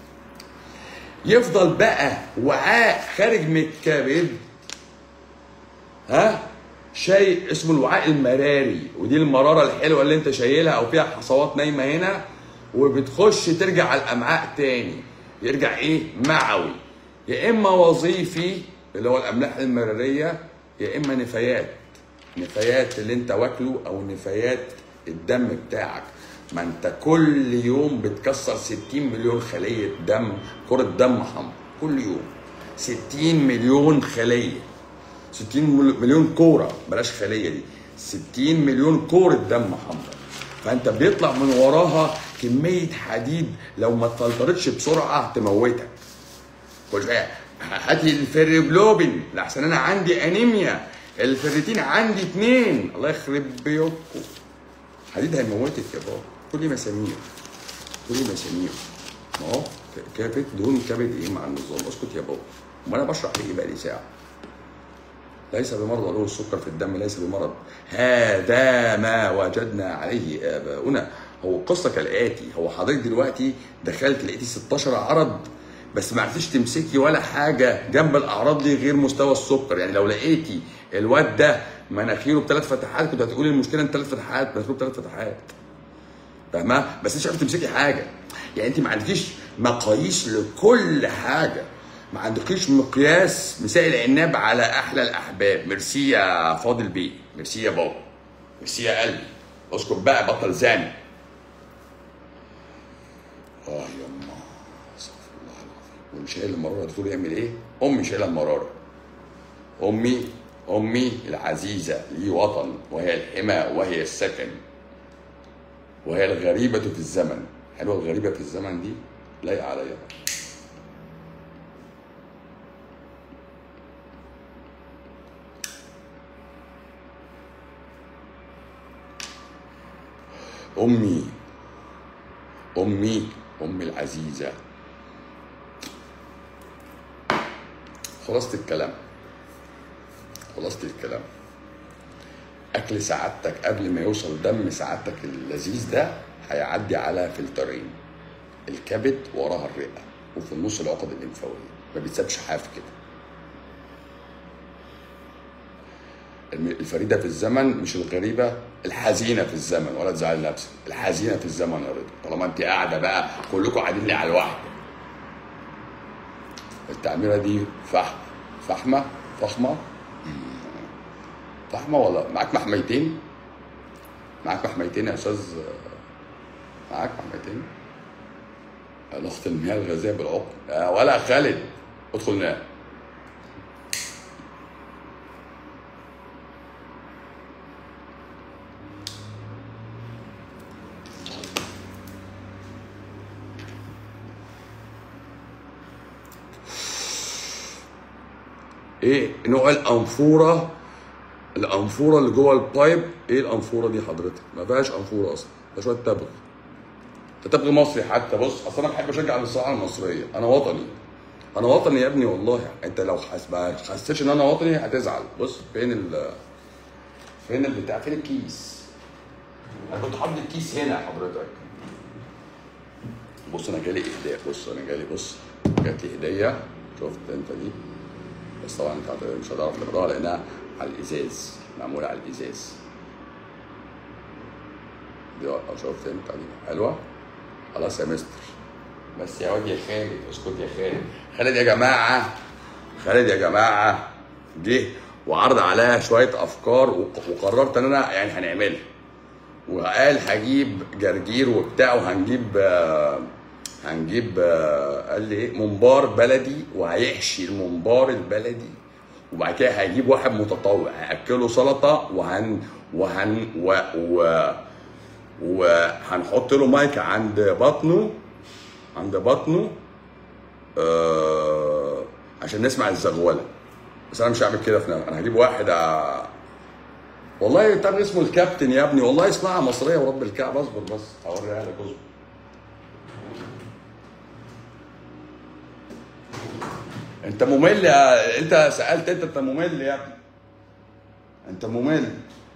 يفضل بقى وعاء خارج من الكبد ها شيء اسمه الوعاء المراري ودي المراره الحلوه اللي انت شايلها او فيها حصوات نايمه هنا وبتخش ترجع على الامعاء تاني يرجع ايه معوي يا اما وظيفي اللي هو الاملاح المراريه يا اما نفايات نفايات اللي انت واكله او نفايات الدم بتاعك ما انت كل يوم بتكسر 60 مليون خليه دم كره دم حمراء كل يوم 60 مليون خليه 60 مليون كوره بلاش خليه دي 60 مليون كوره دم حمراء فانت بيطلع من وراها كميه حديد لو ما اتفلترتش بسرعه تموتك كل شويه هات لي الفيريجلوبين لحسن انا عندي انيميا الفيريتين عندي اتنين الله يخرب بيوتكم حديد هيموتك يا بابا كل مسامير كل مسامير ما هو ك- كبد دهون كبد ايه مع النظام اسكت يا بابا ما انا بشرح ايه بقى لي ساعه ليس بمرض علو السكر في الدم ليس بمرض هذا ما وجدنا عليه اباؤنا هو القصه كالاتي هو حضرتك دلوقتي دخلت لقيتي 16 عرض بس ما عرفتيش تمسكي ولا حاجه جنب الاعراض دي غير مستوى السكر يعني لو لقيتي الواد ده مناخيره بثلاث فتحات كنت هتقولي المشكله ان ثلاث فتحات مناخيره بثلاث فتحات فاهمه بس انت مش عارفه تمسكي حاجه يعني انت ما عندكيش مقاييس لكل حاجه ما عندكيش مقياس مساء العناب على احلى الاحباب ميرسي يا فاضل بيه ميرسي يا بابا ميرسي يا قلبي اسكت بقى بطل زاني اه يما استغفر الله العظيم واللي شايل المراره ده تقول يعمل ايه؟ امي شايله المراره امي امي العزيزه لي وطن وهي الحمى وهي السكن وهي الغريبة في الزمن حلوة الغريبة في الزمن دي لايقة عليا أمي أمي أمي العزيزة خلاصة الكلام خلاصة الكلام اكل سعادتك قبل ما يوصل دم سعادتك اللذيذ ده هيعدي على فلترين الكبد وراها الرئه وفي النص العقد الليمفاويه ما بيتسابش حاف كده الم- الفريده في الزمن مش الغريبه الحزينه في الزمن ولا تزعل نفسك الحزينه في الزمن يا رضا طالما انت قاعده بقى كلكم قاعدين لي على الواحده التعميره دي فحم فحمه فخمه فحمه ولا معاك محميتين معاك محميتين يا استاذ معاك محميتين ضغط المياه الغازيه بالعقم آه، ولا خالد ادخل نام ايه نوع الانفوره الانفوره اللي جوه البايب ايه الانفوره دي حضرتك ما فيهاش انفوره اصلا ده شويه تبغ ده تبغ مصري حتى بص اصل انا بحب اشجع الصناعه المصريه انا وطني انا وطني يا ابني والله انت لو حس- ما حسيتش ان انا وطني هتزعل بص فين ال فين البتاع فين الكيس انا كنت حاطط الكيس هنا حضرتك بص انا جالي اهداء بص انا جالي بص جات لي هديه شفت انت دي بس طبعا انت هت- مش هتعرف تقراها لانها على الازاز معموله على الازاز دي اه شفت انت دي حلوه خلاص يا مستر بس يا واد يا خالد اسكت يا خالد خالد يا جماعه خالد يا جماعه جه وعرض عليها شويه افكار وق- وقررت ان انا يعني هنعملها وقال هجيب جرجير وبتاع وهنجيب آه، هنجيب آه، قال لي ايه ممبار بلدي وهيحشي الممبار البلدي وبعد كده هيجيب واحد متطوع هاكله سلطه وهن وهن و و وهنحط له مايك عند بطنه عند بطنه آه عشان نسمع الزغوله بس انا مش هعمل كده في نفسي. انا هجيب واحد آه والله تم اسمه الكابتن يا ابني والله صناعه مصريه ورب الكعبه اصبر بس هوريها لك اصبر انت ممل يا انت سالت انت انت ممل يا ابني انت ممل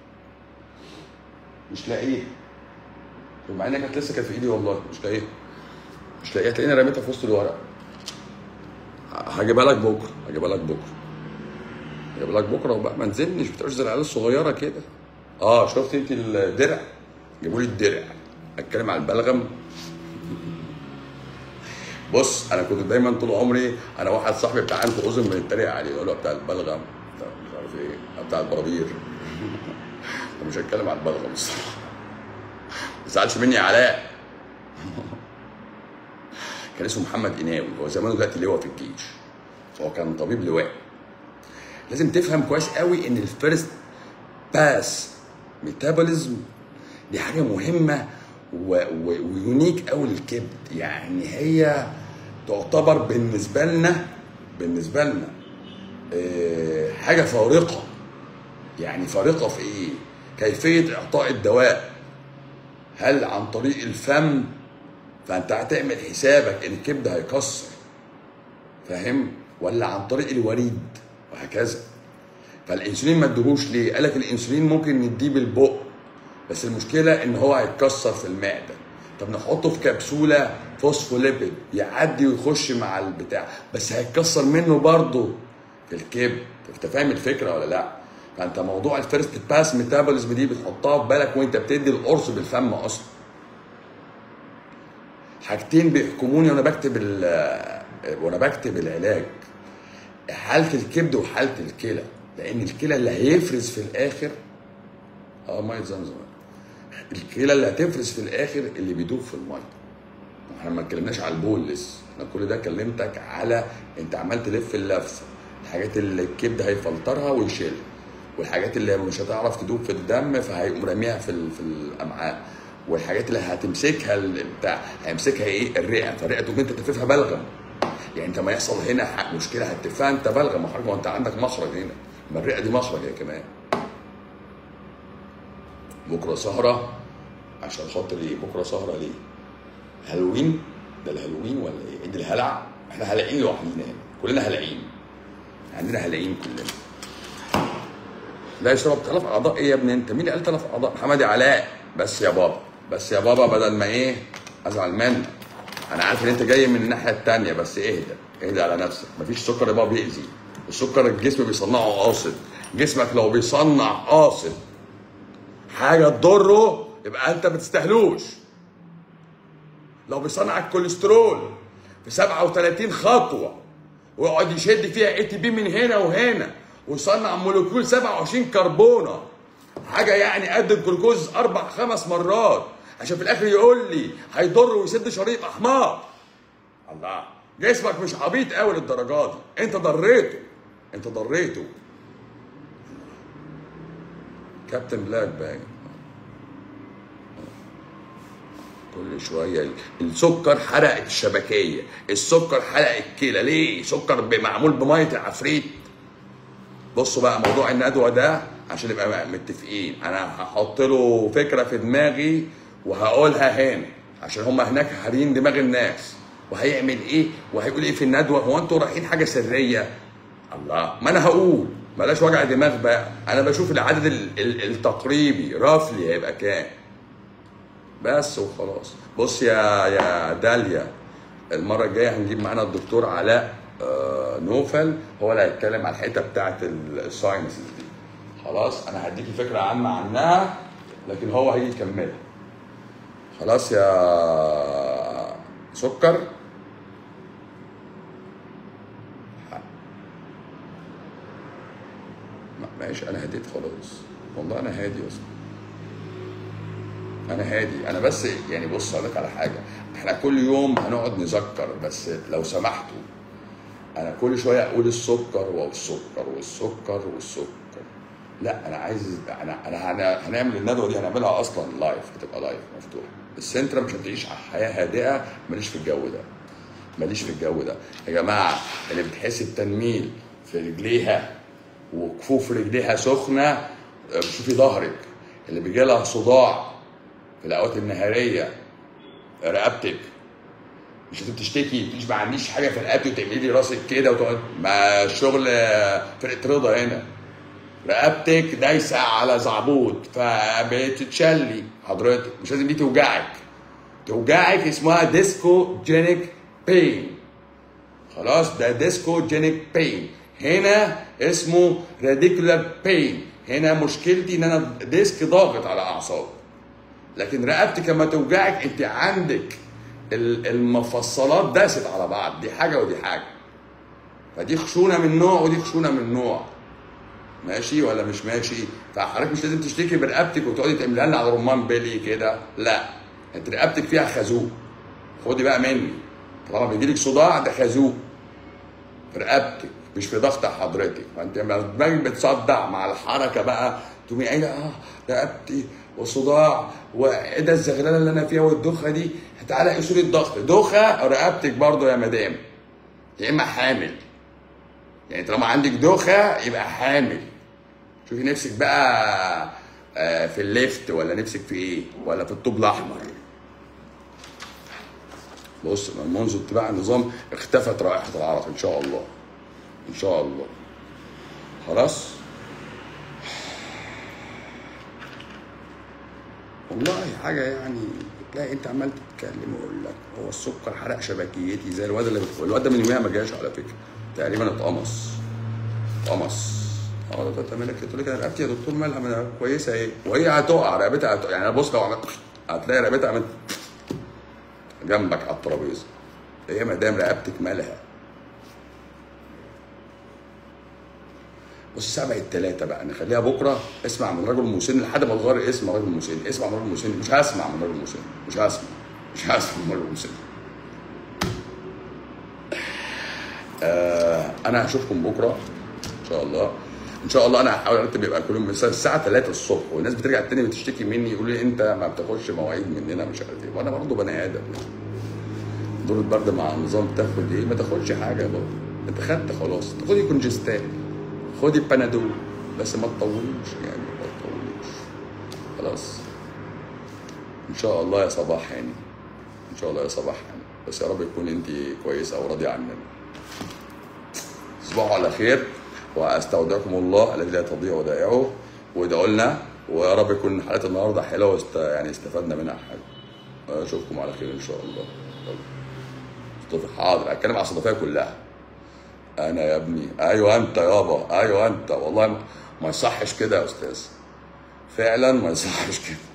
مش لاقيه مع انها كانت لسه كانت في ايدي والله مش لاقيها مش لاقيها تلاقيني رميتها في وسط الورق هجيبها لك بكره هجيبها لك بكره هجيبها لك بكره وبقى ما نزلنش بتبقاش زي العيال الصغيره كده اه شفت انت الدرع جابوا لي الدرع اتكلم عن البلغم بص انا كنت دايما طول عمري انا واحد صاحبي بتاع انف اذن بنتريق عليه يقول له بتاع البلغم بتاع مش عارف ايه بتاع البرابير أنا مش هتكلم عن البلغم الصراحه ما تزعلش مني يا علاء كان اسمه محمد قناوي هو زمانه دلوقتي لواء في الجيش هو كان طبيب لواء لازم تفهم كويس قوي ان الفيرست باس ميتابوليزم دي حاجه مهمه و- و- ويونيك قوي للكبد يعني هي تعتبر بالنسبه لنا بالنسبه لنا آه، حاجه فارقه يعني فارقه في ايه كيفيه اعطاء الدواء هل عن طريق الفم فانت هتعمل حسابك ان الكبد هيكسر فاهم ولا عن طريق الوريد وهكذا فالانسولين ما ادهوش ليه قال لك الانسولين ممكن نديه بالبق بس المشكله ان هو هيتكسر في المعده طب نحطه في كبسوله فوسفوليبيد يعدي ويخش مع البتاع بس هيتكسر منه برضه في الكبد انت فاهم الفكره ولا لا فانت موضوع الفيرست باس ميتابوليزم دي بتحطها في بالك وانت بتدي القرص بالفم اصلا حاجتين بيحكموني وانا بكتب ال- وانا بكتب العلاج حاله الكبد وحاله الكلى لان الكلى اللي هيفرز في الاخر اه ميه زمزم الكلى اللي هتفرز في الاخر اللي بيدوب في الميه احنا ما اتكلمناش على البول لسه انا كل ده كلمتك على انت عمال تلف اللفه الحاجات اللي الكبد هيفلترها ويشيلها والحاجات اللي مش هتعرف تدوب في الدم فهيقوم راميها في ال- في الامعاء والحاجات اللي هتمسكها ال- بتاع هيمسكها ايه الرئه فالرئه تقوم انت تلففها بلغم يعني انت ما يحصل هنا ح- مشكله هتلفها انت بلغم مخرج ما انت عندك مخرج هنا ما الرئه دي مخرج هي كمان بكره سهره عشان خاطر ايه بكره سهره ليه هالوين ده الهالوين ولا ايه عيد الهلع احنا هلعين لوحدينا هنا كلنا هلعين عندنا هلعين كلنا لا يشرب ثلاث اعضاء ايه يا ابني انت مين اللي قال ثلاث اعضاء محمد علاء بس يا بابا بس يا بابا بدل ما ايه ازعل منك انا عارف ان انت جاي من الناحيه التانية بس اهدى اهدى على نفسك مفيش سكر يا بابا بيأذي السكر الجسم بيصنعه قاصد جسمك لو بيصنع قاصد حاجه تضره يبقى انت ما تستاهلوش لو بيصنع الكوليسترول في 37 خطوه ويقعد يشد فيها اي تي بي من هنا وهنا ويصنع مولكيول 27 كربونه حاجه يعني قد الجلوكوز اربع خمس مرات عشان في الاخر يقول لي هيضر ويسد شريط احمر الله جسمك مش عبيط قوي للدرجه دي انت ضريته انت ضريته كابتن بلاك باين كل شويه السكر حرق الشبكيه السكر حرق الكلى ليه سكر معمول بميه العفريت بصوا بقى موضوع الندوه ده عشان نبقى متفقين انا هحط له فكره في دماغي وهقولها هنا عشان هم هناك هارين دماغ الناس وهيعمل ايه وهيقول ايه في الندوه هو انتوا رايحين حاجه سريه الله ما انا هقول بلاش وجع دماغ بقى انا بشوف العدد ال- ال- التقريبي رافلي هيبقى كام بس وخلاص بص يا يا داليا المره الجايه هنجيب معانا الدكتور علاء آه، نوفل هو اللي هيتكلم على الحته بتاعه الساينسز دي خلاص انا هديكي فكره عامه عنها لكن هو هيجي يكملها خلاص يا سكر ما- ماشي انا هديت خلاص والله انا هادي اصلا انا هادي انا بس يعني بص اقول لك على حاجه احنا كل يوم هنقعد نذكر بس لو سمحتوا انا كل شويه اقول السكر والسكر والسكر والسكر لا انا عايز انا انا هن- هنعمل الندوه دي هنعملها اصلا لايف هتبقى لايف مفتوح السنترا مش هتعيش حياه هادئه ماليش في الجو ده ماليش في الجو ده يا جماعه اللي بتحس بتنميل في رجليها وكفوف رجليها سخنه آه، شوفي ظهرك اللي بيجي لها صداع في الاوقات النهاريه رقبتك مش لازم تشتكي تقوليش ما عنديش حاجه في رقبتي وتعملي لي راسك كده وتقعد ما الشغل آه، فرقه رضا هنا رقبتك دايسه على زعبوط فبتتشلي حضرتك مش لازم دي توجعك توجعك اسمها ديسكو جينيك بين خلاص ده ديسكو جينيك بين هنا اسمه راديكولار بين هنا مشكلتي ان انا ديسك ضاغط على اعصابي لكن رقبتك لما توجعك انت عندك ال- المفصلات داست على بعض دي حاجه ودي حاجه فدي خشونه من نوع ودي خشونه من نوع ماشي ولا مش ماشي فحضرتك مش لازم تشتكي برقبتك وتقعدي تعملها لنا على رمان بيلي كده لا انت رقبتك فيها خازوق خدي بقى مني طالما بيجيلك صداع ده خازوق في رقبتك مش في ضغط حضرتك فانت لما دماغك بتصدع مع الحركه بقى تقومي قايله اه رقبتي وصداع وايه ده الزغلله اللي انا فيها والدوخه دي تعالى قيسوا لي الضغط دوخه رقبتك برضو يا مدام يا اما حامل يعني طالما عندك دوخه يبقى حامل شوفي نفسك بقى آه، في الليفت ولا نفسك في ايه ولا في الطوب الاحمر بص من منذ اتباع النظام اختفت رائحه العرق ان شاء الله ان شاء الله خلاص والله حاجه يعني تلاقي انت عمال تتكلم ويقول لك هو السكر حرق شبكيتي زي الواد اللي بتقول الواد ده من يوميها ما جاش على فكره تقريبا اتقمص اتقمص اه ده تعمل لك تقول لك انا رقبتي يا دكتور مالها ما أنا كويسه ايه وهي هتقع رقبتها هتقع يعني بص لو عملت هتلاقي رقبتها عملت جنبك على الترابيزه هي مدام رقبتك مالها بص الساعه بقت ثلاثة بقى نخليها بكره اسمع من رجل مسن لحد ما تغير اسم رجل مسن اسمع من رجل مسن مش هسمع من رجل مسن مش هسمع مش هسمع من رجل مسن آه انا هشوفكم بكره ان شاء الله ان شاء الله انا هحاول ارتب يبقى كل يوم مثلا الساعه 3 الصبح والناس بترجع تاني بتشتكي مني يقولوا لي انت ما بتاخدش مواعيد مننا مش عارف ايه وانا برضه بني ادم يعني دور البرد مع النظام تاخد ايه ما تاخدش حاجه يا بابا انت خدت خلاص خدي كونجستات خدي بنادول بس ما تطوليش يعني ما تطوليش خلاص ان شاء الله يا صباح يعني ان شاء الله يا صباح يعني بس يا رب تكون انت كويسه وراضيه عننا تصبحوا على خير واستودعكم الله الذي لا تضيع ودائعه وادعوا لنا ويا رب يكون حلقه النهارده حلوه واست... يعني استفدنا منها حاجه اشوفكم على خير ان شاء الله يلا. صدفة حاضر هتكلم على الصدفيه كلها انا يا ابني ايوه انت يابا ايوه انت والله ما- ما يصحش كده يا استاذ فعلا ما يصحش كده